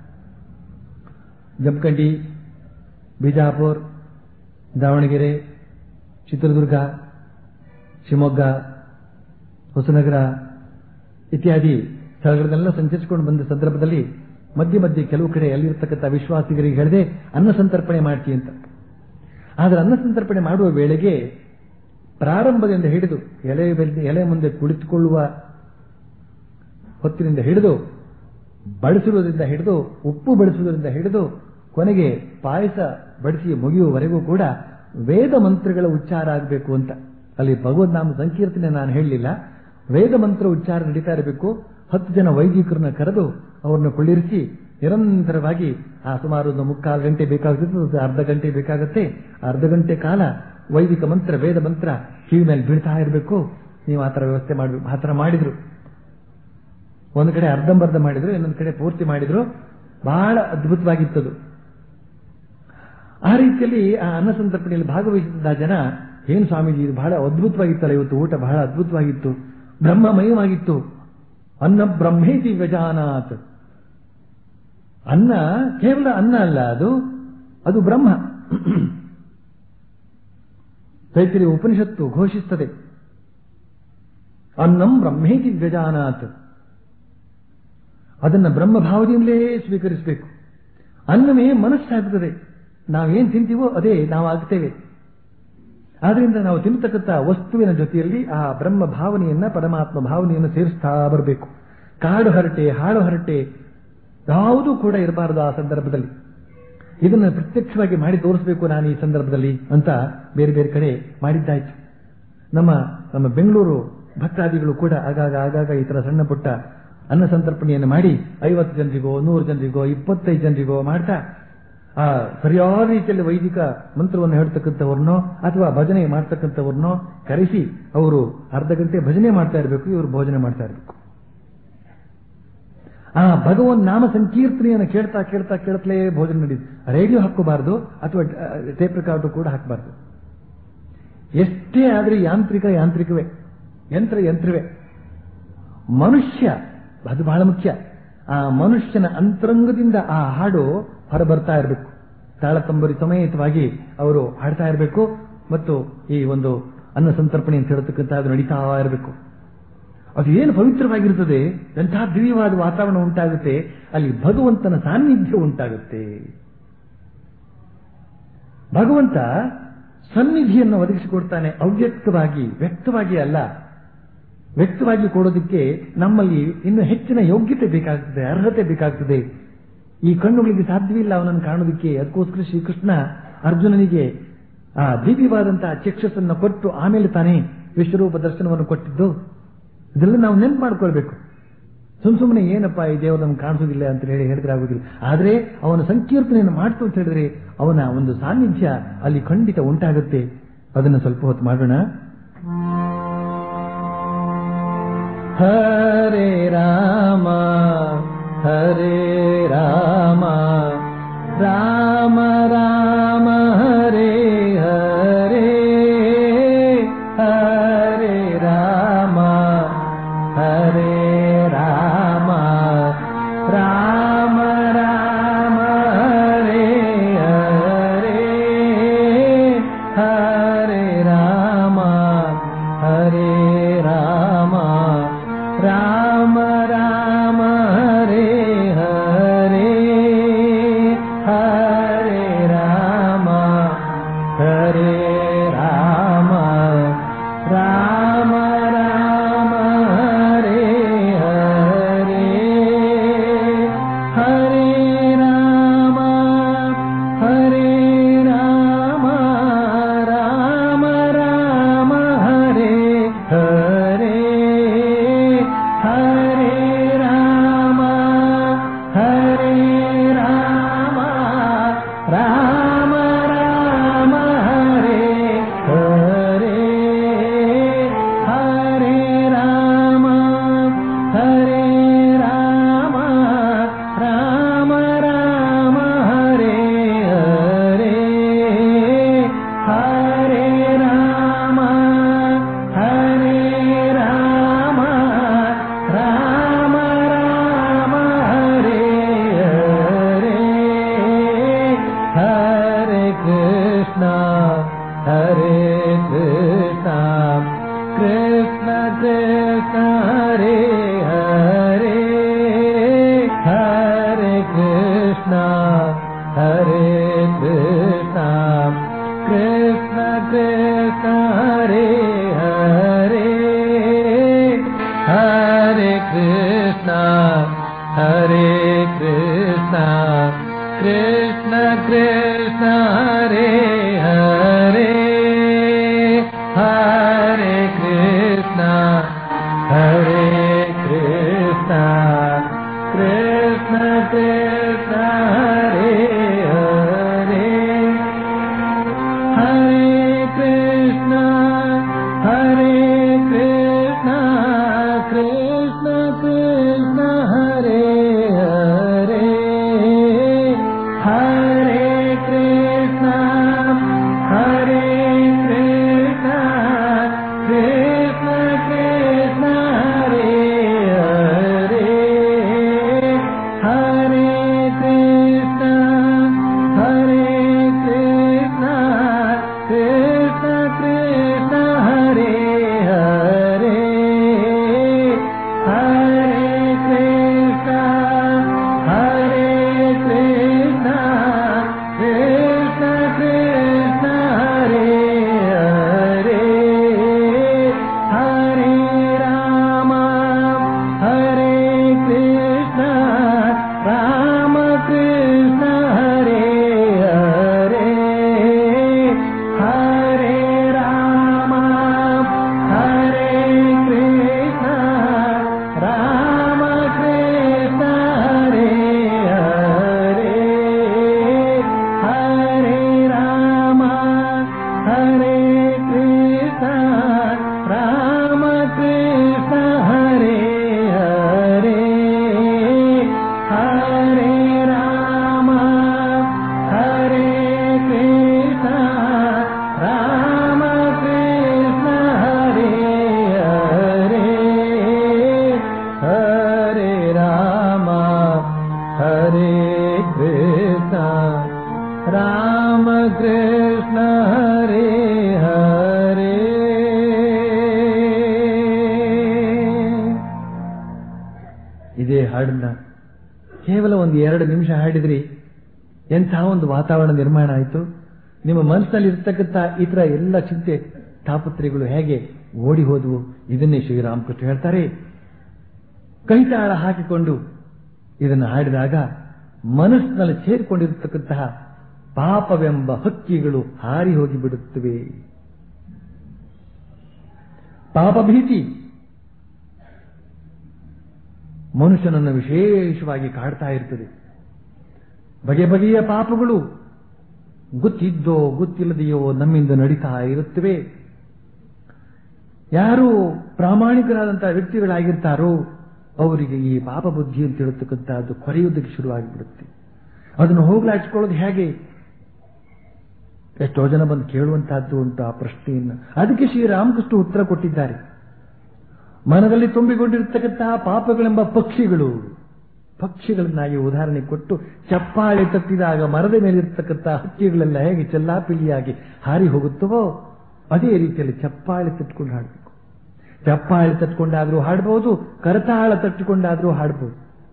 ಜಮಖಂಡಿ ಬಿಜಾಪುರ್ ದಾವಣಗೆರೆ ಚಿತ್ರದುರ್ಗ ಶಿವಮೊಗ್ಗ ಹೊಸನಗರ ಇತ್ಯಾದಿ ಸ್ಥಳಗಳನ್ನೆಲ್ಲ ಸಂಚರಿಸಿಕೊಂಡು ಬಂದ ಸಂದರ್ಭದಲ್ಲಿ ಮಧ್ಯೆ ಮಧ್ಯೆ ಕೆಲವು ಕಡೆ ಅಲ್ಲಿರ್ತಕ್ಕಂಥ ವಿಶ್ವಾಸಿಗರಿಗೆ ಹೇಳಿದೆ ಅನ್ನ ಸಂತರ್ಪಣೆ ಮಾಡ್ತಿ ಅಂತ ಆದರೆ ಅನ್ನ ಸಂತರ್ಪಣೆ ಮಾಡುವ ವೇಳೆಗೆ ಪ್ರಾರಂಭದಿಂದ ಹಿಡಿದು ಎಲೆ ಬೆಲ್- ಎಲೆ ಮುಂದೆ ಕುಳಿತುಕೊಳ್ಳುವ ಹೊತ್ತಿನಿಂದ ಹಿಡಿದು ಬಡಿಸುವುದರಿಂದ ಹಿಡಿದು ಉಪ್ಪು ಬಡಿಸುವುದರಿಂದ ಹಿಡಿದು ಕೊನೆಗೆ ಪಾಯಸ ಬಡಿಸಿ ಮುಗಿಯುವವರೆಗೂ ಕೂಡ ವೇದ ಮಂತ್ರಗಳ ಉಚ್ಚಾರ ಆಗಬೇಕು ಅಂತ ಅಲ್ಲಿ ಭಗವದ್ ನಾಮ ಸಂಕೀರ್ತನೆ ನಾನು ಹೇಳಲಿಲ್ಲ ವೇದ ಮಂತ್ರ ಉಚ್ಚಾರ ನಡೀತಾ ಇರಬೇಕು ಹತ್ತು ಜನ ವೈದಿಕರನ್ನ ಕರೆದು ಅವ್ರನ್ನ ಕುಳ್ಳಿರಿಸಿ ನಿರಂತರವಾಗಿ ಆ ಸುಮಾರು ಒಂದು ಮುಕ್ಕಾಲು ಗಂಟೆ ಬೇಕಾಗುತ್ತೆ ಒಂದು ಅರ್ಧ ಗಂಟೆ ಬೇಕಾಗುತ್ತೆ ಅರ್ಧ ಗಂಟೆ ಕಾಲ ವೈದಿಕ ಮಂತ್ರ ವೇದ ಮಂತ್ರ ಕಿವಿ ಮೇಲೆ ಬೀಳ್ತಾ ಇರಬೇಕು ನೀವು ಆ ಥರ ವ್ಯವಸ್ಥೆ ಮಾಡಬೇಕು ಆ ಥರ ಮಾಡಿದ್ರು ಒಂದು ಕಡೆ ಅರ್ಧಂಬರ್ಧ ಮಾಡಿದ್ರು ಇನ್ನೊಂದು ಕಡೆ ಪೂರ್ತಿ ಮಾಡಿದ್ರು ಬಹಳ ಅದ್ಭುತವಾಗಿತ್ತದು ಆ ರೀತಿಯಲ್ಲಿ ಆ ಅನ್ನ ಸಂತರ್ಪಣೆಯಲ್ಲಿ ಭಾಗವಹಿಸಿದ ಜನ ಏನು ಸ್ವಾಮೀಜಿ ಇದು ಬಹಳ ಅದ್ಭುತವಾಗಿತ್ತಲ್ಲ ಇವತ್ತು ಊಟ ಬಹಳ ಅದ್ಭುತವಾಗಿತ್ತು ಬ್ರಹ್ಮಮಯವಾಗಿತ್ತು ಅನ್ನ ಬ್ರಹ್ಮೇತಿ ವ್ಯಜಾನಾತ್ ಅನ್ನ ಕೇವಲ ಅನ್ನ ಅಲ್ಲ ಅದು ಅದು ಬ್ರಹ್ಮ ತೈತಿರಿ ಉಪನಿಷತ್ತು ಘೋಷಿಸ್ತದೆ ಅನ್ನಂ ಬ್ರಹ್ಮೇತಿ ವ್ಯಜಾನಾತ್ ಅದನ್ನ ಬ್ರಹ್ಮಭಾವದಿಂದಲೇ ಸ್ವೀಕರಿಸಬೇಕು ಅನ್ನವೇ ಮನಸ್ಸಾಗ್ತದೆ ನಾವೇನ್ ತಿಂತೀವೋ ಅದೇ ನಾವು ಆಗ್ತೇವೆ ಆದ್ರಿಂದ ನಾವು ತಿನ್ನತಕ್ಕಂಥ ವಸ್ತುವಿನ ಜೊತೆಯಲ್ಲಿ ಆ ಬ್ರಹ್ಮ ಭಾವನೆಯನ್ನ ಪರಮಾತ್ಮ ಭಾವನೆಯನ್ನು ಸೇರಿಸ್ತಾ ಬರಬೇಕು ಕಾಡು ಹರಟೆ ಹಾಳು ಹರಟೆ ಯಾವುದೂ ಕೂಡ ಇರಬಾರದು ಆ ಸಂದರ್ಭದಲ್ಲಿ ಇದನ್ನು ಪ್ರತ್ಯಕ್ಷವಾಗಿ ಮಾಡಿ ತೋರಿಸಬೇಕು ನಾನು ಈ ಸಂದರ್ಭದಲ್ಲಿ ಅಂತ ಬೇರೆ ಬೇರೆ ಕಡೆ ಮಾಡಿದ್ದಾಯ್ತು ನಮ್ಮ ನಮ್ಮ ಬೆಂಗಳೂರು ಭಕ್ತಾದಿಗಳು ಕೂಡ ಆಗಾಗ ಆಗಾಗ ಈ ತರ ಸಣ್ಣ ಪುಟ್ಟ ಅನ್ನ ಸಂತರ್ಪಣೆಯನ್ನು ಮಾಡಿ ಐವತ್ತು ಜನರಿಗೋ ನೂರು ಜನರಿಗೋ ಇಪ್ಪತ್ತೈದು ಜನರಿಗೋ ಮಾಡ್ತಾ ಆ ಸರಿಯಾದ ರೀತಿಯಲ್ಲಿ ವೈದಿಕ ಮಂತ್ರವನ್ನು ಹೇಳ್ತಕ್ಕಂಥವ್ರನ್ನೋ ಅಥವಾ ಭಜನೆ ಮಾಡ್ತಕ್ಕಂಥವ್ರನ್ನೋ ಕರೆಸಿ ಅವರು ಅರ್ಧ ಗಂಟೆ ಭಜನೆ ಮಾಡ್ತಾ ಇರಬೇಕು ಇವರು ಭೋಜನ ಮಾಡ್ತಾ ಇರಬೇಕು ಆ ಭಗವನ್ ನಾಮ ಸಂಕೀರ್ತನೆಯನ್ನು ಕೇಳ್ತಾ ಕೇಳ್ತಾ ಕೇಳ್ತಲೇ ಭೋಜನ ನಡೀತು ರೇಡಿಯೋ ಹಾಕೋಬಾರ್ದು ಅಥವಾ ಟೇಪ್ ರೆಕಾರ್ಡು ಕೂಡ ಹಾಕಬಾರ್ದು ಎಷ್ಟೇ ಆದ್ರೆ ಯಾಂತ್ರಿಕ ಯಾಂತ್ರಿಕವೇ ಯಂತ್ರ ಯಂತ್ರವೇ ಮನುಷ್ಯ ಅದು ಬಹಳ ಮುಖ್ಯ ಆ ಮನುಷ್ಯನ ಅಂತರಂಗದಿಂದ ಆ ಹಾಡು ಹೊರಬರ್ತಾ ಇರಬೇಕು ತಾಳತಂಬರಿ ಸಮೇತವಾಗಿ ಅವರು ಹಾಡ್ತಾ ಇರಬೇಕು ಮತ್ತು ಈ ಒಂದು ಅನ್ನ ಸಂತರ್ಪಣೆ ಅಂತ ಹೇಳ್ತಕ್ಕಂಥ ಅದು ನಡೀತಾ ಇರಬೇಕು ಅದು ಏನು ಪವಿತ್ರವಾಗಿರ್ತದೆ ಎಂತಹ ದಿವ್ಯವಾದ ವಾತಾವರಣ ಉಂಟಾಗುತ್ತೆ ಅಲ್ಲಿ ಭಗವಂತನ ಸಾನ್ನಿಧ್ಯ ಉಂಟಾಗುತ್ತೆ ಭಗವಂತ ಸನ್ನಿಧಿಯನ್ನು ಒದಗಿಸಿಕೊಡ್ತಾನೆ ಅವ್ಯಕ್ತವಾಗಿ ವ್ಯಕ್ತವಾಗಿ ಅಲ್ಲ ವ್ಯಕ್ತವಾಗಿ ಕೊಡೋದಕ್ಕೆ ನಮ್ಮಲ್ಲಿ ಇನ್ನು ಹೆಚ್ಚಿನ ಯೋಗ್ಯತೆ ಬೇಕಾಗ್ತದೆ ಅರ್ಹತೆ ಬೇಕಾಗ್ತದೆ ಈ ಕಣ್ಣುಗಳಿಗೆ ಸಾಧ್ಯವಿಲ್ಲ ಅವನನ್ನು ಕಾಣೋದಕ್ಕೆ ಅದಕ್ಕೋಸ್ಕರ ಶ್ರೀಕೃಷ್ಣ ಅರ್ಜುನನಿಗೆ ಆ ದಿವ್ಯವಾದಂತಹ ಚಕ್ಷಸ್ಸನ್ನು ಕೊಟ್ಟು ಆಮೇಲೆ ತಾನೇ ವಿಶ್ವರೂಪ ದರ್ಶನವನ್ನು ಕೊಟ್ಟಿದ್ದು ಇದೆಲ್ಲ ನಾವು ನೆನ್ಪು ಮಾಡ್ಕೊಳ್ಬೇಕು ಸುಮ್ ಸುಮ್ಮನೆ ಏನಪ್ಪ ಈ ದೇವರು ನಮ್ಗೆ ಕಾಣಿಸೋದಿಲ್ಲ ಅಂತ ಹೇಳಿ ಹೇಳಿದ್ರೆ ಆಗೋದಿಲ್ಲ ಆದ್ರೆ ಅವನ ಸಂಕೀರ್ತನೆಯನ್ನು ಮಾಡ್ತು ಅಂತ ಹೇಳಿದ್ರೆ ಅವನ ಒಂದು ಸಾನ್ನಿಧ್ಯ ಅಲ್ಲಿ ಖಂಡಿತ ಉಂಟಾಗುತ್ತೆ ಅದನ್ನು ಸ್ವಲ್ಪ ಹೊತ್ತು ಮಾಡೋಣ ಹರೇ ರಾಮ ಹರೇ ರಾಮ ರಾಮ ರಾಮ ಹರೇ ಹರೇ ಹರೇ ರಾಮ ಹರೇ ರಾಮ ರಾಮ ರಾಮ ಹರೇ ಹರೇ ಹರೇ ರಾಮ ಹರೇ ರಾಮ ರಾಮ ರಾಮ ಹರೇ ಹರೇ ಹರೇ ರಾಮ ಹರೇ ರಾಮ ರಾಮ ರಾಮ ಹರೇ ಹರೇ ಹರೇ ರಾಮ ಹರೇ ರಾಮ ರಾಮ ರಾಮ ಹರೇ ಹರೇ ಹರೇ ರಾಮ ಹರೇ ರಾಮ ರಾಮ ರಾಮ ಹರೇ ಹರೇ ಹರೇ ರಾಮ ಹರೇ ರಾಮ ರಾಮ ರಾಮ ಹರೇ ಹರೇ ಹರೇ ರಾಮ ಹರೇ ರಾಮ ರಾಮ ರಾಮ ಹರೇ ಹರೇ ಹರೇ ಕೃಷ್ಣ ಹರೇ ಕೃಷ್ಣ ಕೃಷ್ಣ ಕೃಷ್ಣ ಹರೇ ಹರೇ ಹರೇ ಕೃಷ್ಣ ಹರೇ ಕೃಷ್ಣ ಕೃಷ್ಣ ಕೃಷ್ಣ ಹರೇ ಹರೇ ಹರೇ ಕೃಷ್ಣ ಹರೇ ಕೃಷ್ಣ ಕೃಷ್ಣ ಕೃಷ್ಣ ಹರೇ ಹರೇ ಹರೇ ಕೃಷ್ಣ ಹರೇ ಕೃಷ್ಣ ಕೃಷ್ಣ ಕೃಷ್ಣ ಹರೇ ಹರೇ ಹರೇ ಕೃಷ್ಣ ಹರೇ ಕೃಷ್ಣ ಕೃಷ್ಣ ಕೃಷ್ಣ ಹರೇ ಹರೇ ಹರೇ ಕೃಷ್ಣ ಹರೇ ಕೃಷ್ಣ ಕೃಷ್ಣ ಕೃಷ್ಣ ಹರೇ ಹರೇ ಹರೇ ಕೃಷ್ಣ ಹರೇ ಕೃಷ್ಣ ಕೃಷ್ಣ ಕೃಷ್ಣ ಹರೇ ಹರೇ ಹರೇ ಕೃಷ್ಣ ಹರೇ ಕೃಷ್ಣ ಕೃಷ್ಣ ಕೃಷ್ಣ ಹರೇ ಹರೇ ಹರೇ ರಾಮ ಹರೇ ಕೃಷ್ಣ ರಾಮ ಕೃಷ್ಣ ಹರೇ ಹರೇ ಹರೇ ರಾಮ ಹರೇ ಕೃಷ್ಣ ರಾಮ ಕೃಷ್ಣ ಹರೇ ಹರೇ ಹರೇ ರಾಮ ಹರೇ ಕೃಷ್ಣ ರಾಮ ಕೃಷ್ಣ ಹರೇ ಹರೇ ಹರೇ ರಾಮ ಹರೇ ಕೃಷ್ಣ ರಾಮ ಕೃಷ್ಣ ಹರೇ ಹರೇ ಹರೇ ರಾಮ ಹರೇ ಕೃಷ್ಣ ರಾಮ ಕೃಷ್ಣ ಹರೇ ಹರೇ ಇದೇ ಹಾಡನ್ನ ಕೇವಲ ಒಂದು ಎರಡು ನಿಮಿಷ ಹಾಡಿದ್ರಿ ಎಂತಹ ಒಂದು ವಾತಾವರಣ ನಿರ್ಮಾಣ ಆಯಿತು ನಿಮ್ಮ ಮನಸ್ಸಿನಲ್ಲಿ ಇರ್ತಕ್ಕಂಥ ಈ ತರ ಎಲ್ಲ ಚಿಂತೆ ತಾಪತ್ರೆಗಳು ಹೇಗೆ ಓಡಿ ಹೋದವು ಇದನ್ನೇ ಶ್ರೀರಾಮಕೃಷ್ಣ ಹೇಳ್ತಾರೆ ಕೈತಾಳ ಹಾಕಿಕೊಂಡು ಇದನ್ನು ಹಾಡಿದಾಗ ಮನಸ್ಸಿನಲ್ಲಿ ಸೇರಿಕೊಂಡಿರತಕ್ಕಂತಹ ಪಾಪವೆಂಬ ಹಕ್ಕಿಗಳು ಹಾರಿ ಹೋಗಿ ಬಿಡುತ್ತವೆ ಪಾಪ ಭೀತಿ ಮನುಷ್ಯನನ್ನು ವಿಶೇಷವಾಗಿ ಕಾಡ್ತಾ ಇರ್ತದೆ ಬಗೆ ಬಗೆಯ ಪಾಪಗಳು ಗೊತ್ತಿದ್ದೋ ಗೊತ್ತಿಲ್ಲದೆಯೋ ನಮ್ಮಿಂದ ನಡೀತಾ ಇರುತ್ತವೆ ಯಾರು ಪ್ರಾಮಾಣಿಕರಾದಂತಹ ವ್ಯಕ್ತಿಗಳಾಗಿರ್ತಾರೋ ಅವರಿಗೆ ಈ ಪಾಪ ಬುದ್ಧಿ ಅಂತ ಹೇಳ್ತಕ್ಕಂಥದ್ದು ಕೊರೆಯುವುದಕ್ಕೆ ಶುರುವಾಗಿಬಿಡುತ್ತೆ ಅದನ್ನು ಹೋಗ್ಲಾಡ್ಸ್ಕೊಳ್ಳೋದು ಹೇಗೆ ಎಷ್ಟೋ ಜನ ಬಂದು ಕೇಳುವಂತಹದ್ದು ಉಂಟು ಆ ಪ್ರಶ್ನೆಯನ್ನು ಅದಕ್ಕೆ ಶ್ರೀರಾಮಕೃಷ್ಣ ಉತ್ತರ ಕೊಟ್ಟಿದ್ದಾರೆ ಮನದಲ್ಲಿ ತುಂಬಿಕೊಂಡಿರತಕ್ಕಂತಹ ಪಾಪಗಳೆಂಬ ಪಕ್ಷಿಗಳು ಪಕ್ಷಿಗಳನ್ನಾಗಿ ಉದಾಹರಣೆ ಕೊಟ್ಟು ಚಪ್ಪಾಳೆ ತಟ್ಟಿದಾಗ ಮರದ ಮೇಲೆ ಇರತಕ್ಕಂತಹ ಹಕ್ಕಿಗಳೆಲ್ಲ ಹೇಗೆ ಚೆಲ್ಲಾಪಿಲ್ಲಿಯಾಗಿ ಹಾರಿ ಹೋಗುತ್ತವೋ ಅದೇ ರೀತಿಯಲ್ಲಿ ಚಪ್ಪಾಳೆ ತಟ್ಕೊಂಡು ಹಾಡಬೇಕು ಚಪ್ಪಾಳೆ ತಟ್ಕೊಂಡಾದ್ರೂ ಹಾಡಬಹುದು ಕರತಾಳ ತಟ್ಟಿಕೊಂಡಾದ್ರೂ ಹಾಡಬಹುದು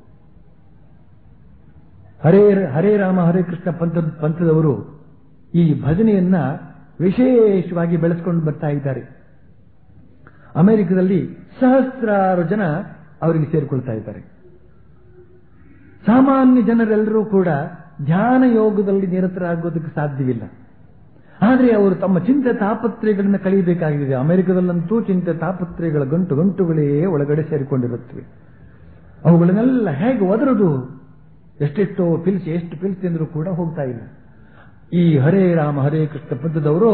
ಹರೇ ಹರೇ ರಾಮ ಹರೇ ಕೃಷ್ಣ ಪಂಥ ಪಂಥದವರು ಈ ಭಜನೆಯನ್ನ ವಿಶೇಷವಾಗಿ ಬೆಳೆಸ್ಕೊಂಡು ಬರ್ತಾ ಇದ್ದಾರೆ ಅಮೆರಿಕದಲ್ಲಿ ಸಹಸ್ರಾರು ಜನ ಅವರಿಗೆ ಸೇರಿಕೊಳ್ತಾ ಇದ್ದಾರೆ ಸಾಮಾನ್ಯ ಜನರೆಲ್ಲರೂ ಕೂಡ ಧ್ಯಾನ ಯೋಗದಲ್ಲಿ ನಿರತರಾಗೋದಕ್ಕೆ ಸಾಧ್ಯವಿಲ್ಲ ಆದರೆ ಅವರು ತಮ್ಮ ಚಿಂತೆ ತಾಪತ್ರೆಗಳನ್ನ ಕಳೆಯಬೇಕಾಗಿದೆ ಅಮೆರಿಕದಲ್ಲಂತೂ ಚಿಂತೆ ತಾಪತ್ರೆಗಳ ಗಂಟು ಗಂಟುಗಳೇ ಒಳಗಡೆ ಸೇರಿಕೊಂಡಿರುತ್ತವೆ ಅವುಗಳನ್ನೆಲ್ಲ ಹೇಗೆ ಒದರದು ಎಷ್ಟೆಷ್ಟೋ ಪಿಲ್ಸ್ ಎಷ್ಟು ಪಿಲ್ಸ್ ತಿಂದರೂ ಕೂಡ ಹೋಗ್ತಾ ಇಲ್ಲ ಈ ಹರೇ ರಾಮ ಹರೇ ಕೃಷ್ಣ ಪದ್ಧದವರು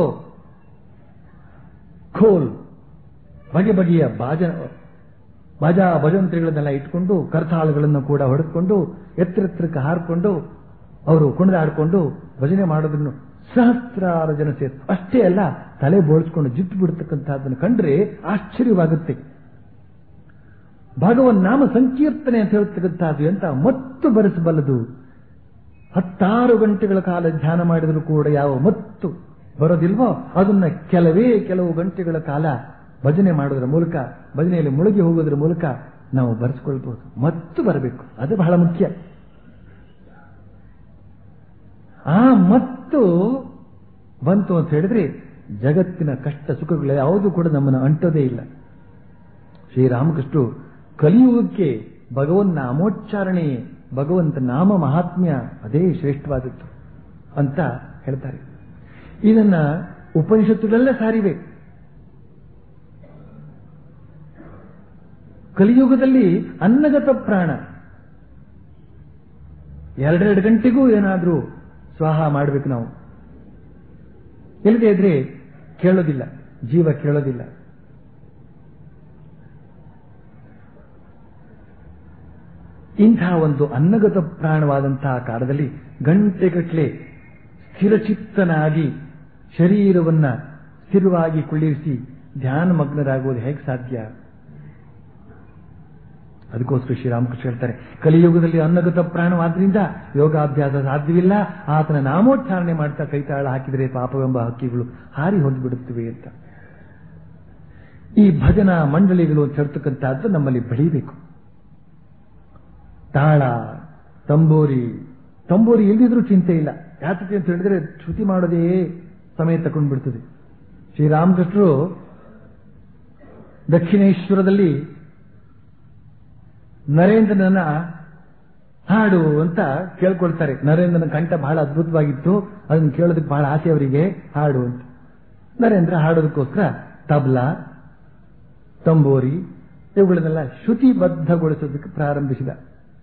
ಖೋಲ್ ಬಗೆ ಬಗೆಯ ಬಾಜ ಬಾಜಾ ಭಜಂತ್ರಿಗಳನ್ನೆಲ್ಲ ಇಟ್ಕೊಂಡು ಕರ್ತಾಳಗಳನ್ನು ಕೂಡ ಹೊಡೆದುಕೊಂಡು ಎತ್ತರೆತ್ತರಕ್ಕೆ ಹಾರಿಕೊಂಡು ಅವರು ಕುಣಿದಾಡಿಕೊಂಡು ಭಜನೆ ಮಾಡೋದನ್ನು ಸಹಸ್ರಾರು ಜನ ಸೇರಿ ಅಷ್ಟೇ ಅಲ್ಲ ತಲೆ ಬೋಳಿಸ್ಕೊಂಡು ಜಿಟ್ಟು ಬಿಡ್ತಕ್ಕಂಥದ್ದನ್ನು ಕಂಡ್ರೆ ಆಶ್ಚರ್ಯವಾಗುತ್ತೆ ಭಗವನ್ ನಾಮ ಸಂಕೀರ್ತನೆ ಅಂತ ಹೇಳ್ತಕ್ಕಂಥದ್ದು ಎಂತ ಮತ್ತು ಬರೆಸಬಲ್ಲದು ಹತ್ತಾರು ಗಂಟೆಗಳ ಕಾಲ ಧ್ಯಾನ ಮಾಡಿದರೂ ಕೂಡ ಯಾವ ಮತ್ತು ಬರೋದಿಲ್ವೋ ಅದನ್ನ ಕೆಲವೇ ಕೆಲವು ಗಂಟೆಗಳ ಕಾಲ ಭಜನೆ ಮಾಡೋದ್ರ ಮೂಲಕ ಭಜನೆಯಲ್ಲಿ ಮುಳುಗಿ ಹೋಗೋದ್ರ ಮೂಲಕ ನಾವು ಬರೆಸ್ಕೊಳ್ಬಹುದು ಮತ್ತು ಬರಬೇಕು ಅದು ಬಹಳ ಮುಖ್ಯ ಆ ಮತ್ತು ಬಂತು ಅಂತ ಹೇಳಿದ್ರೆ ಜಗತ್ತಿನ ಕಷ್ಟ ಸುಖಗಳು ಯಾವುದು ಕೂಡ ನಮ್ಮನ್ನು ಅಂಟೋದೇ ಇಲ್ಲ ಶ್ರೀರಾಮಕೃಷ್ಣರು ಕಲಿಯುಗಕ್ಕೆ ಭಗವನ್ ನಾಮೋಚ್ಚಾರಣೆ ಭಗವಂತ ನಾಮ ಮಹಾತ್ಮ್ಯ ಅದೇ ಶ್ರೇಷ್ಠವಾದದ್ದು ಅಂತ ಹೇಳ್ತಾರೆ ಇದನ್ನ ಉಪನಿಷತ್ತುಗಳೆಲ್ಲ ಸಾರಿವೆ ಕಲಿಯುಗದಲ್ಲಿ ಅನ್ನಗತ ಪ್ರಾಣ ಎರಡೆರಡು ಗಂಟೆಗೂ ಏನಾದ್ರೂ ಸ್ವಾಹ ಮಾಡಬೇಕು ನಾವು ಇಲ್ಲದೆ ಇದ್ರೆ ಕೇಳೋದಿಲ್ಲ ಜೀವ ಕೇಳೋದಿಲ್ಲ ಇಂತಹ ಒಂದು ಅನ್ನಗತ ಪ್ರಾಣವಾದಂತಹ ಕಾಲದಲ್ಲಿ ಗಂಟೆಗಟ್ಟಲೆ ಸ್ಥಿರಚಿತ್ತನಾಗಿ ಶರೀರವನ್ನ ಸ್ಥಿರವಾಗಿ ಕುಳ್ಳಿರಿಸಿ ಧ್ಯಾನ ಮಗ್ನರಾಗುವುದು ಹೇಗೆ ಸಾಧ್ಯ ಅದಕ್ಕೋಸ್ಕರ ಶ್ರೀರಾಮಕೃಷ್ಣ ಹೇಳ್ತಾರೆ ಕಲಿಯುಗದಲ್ಲಿ ಅನ್ನಗತ ಪ್ರಾಣವಾದ್ರಿಂದ ಯೋಗಾಭ್ಯಾಸ ಸಾಧ್ಯವಿಲ್ಲ ಆತನ ನಾಮೋಚ್ಚಾರಣೆ ಮಾಡ್ತಾ ಕೈತಾಳ ಹಾಕಿದರೆ ಪಾಪವೆಂಬ ಹಕ್ಕಿಗಳು ಹಾರಿ ಹೋಗಿಬಿಡುತ್ತವೆ ಅಂತ ಈ ಭಜನಾ ಮಂಡಳಿಗಳು ಚರ್ತಕ್ಕಂಥದ್ದು ನಮ್ಮಲ್ಲಿ ಬೆಳೀಬೇಕು ತಾಳ ತಂಬೂರಿ ತಂಬೂರಿ ಇಲ್ದಿದ್ರೂ ಚಿಂತೆ ಇಲ್ಲ ಯಾತಕ್ಕೆ ಅಂತ ಹೇಳಿದ್ರೆ ಶ್ರುತಿ ಮಾಡೋದೇ ಸಮಯ ತಗೊಂಡು ಬಿಡ್ತದೆ ಶ್ರೀರಾಮಕೃಷ್ಣರು ದಕ್ಷಿಣೇಶ್ವರದಲ್ಲಿ ನರೇಂದ್ರನ ಹಾಡು ಅಂತ ಕೇಳ್ಕೊಳ್ತಾರೆ ನರೇಂದ್ರನ ಕಂಠ ಬಹಳ ಅದ್ಭುತವಾಗಿತ್ತು ಅದನ್ನು ಕೇಳೋದಕ್ಕೆ ಬಹಳ ಆಸೆ ಅವರಿಗೆ ಹಾಡು ಅಂತ ನರೇಂದ್ರ ಹಾಡೋದಕ್ಕೋಸ್ಕರ ತಬ್ಲಾ ತಂಬೋರಿ ಇವುಗಳನ್ನೆಲ್ಲ ಶ್ರುತಿಬದ್ಧಗೊಳಿಸೋದಕ್ಕೆ ಪ್ರಾರಂಭಿಸಿದ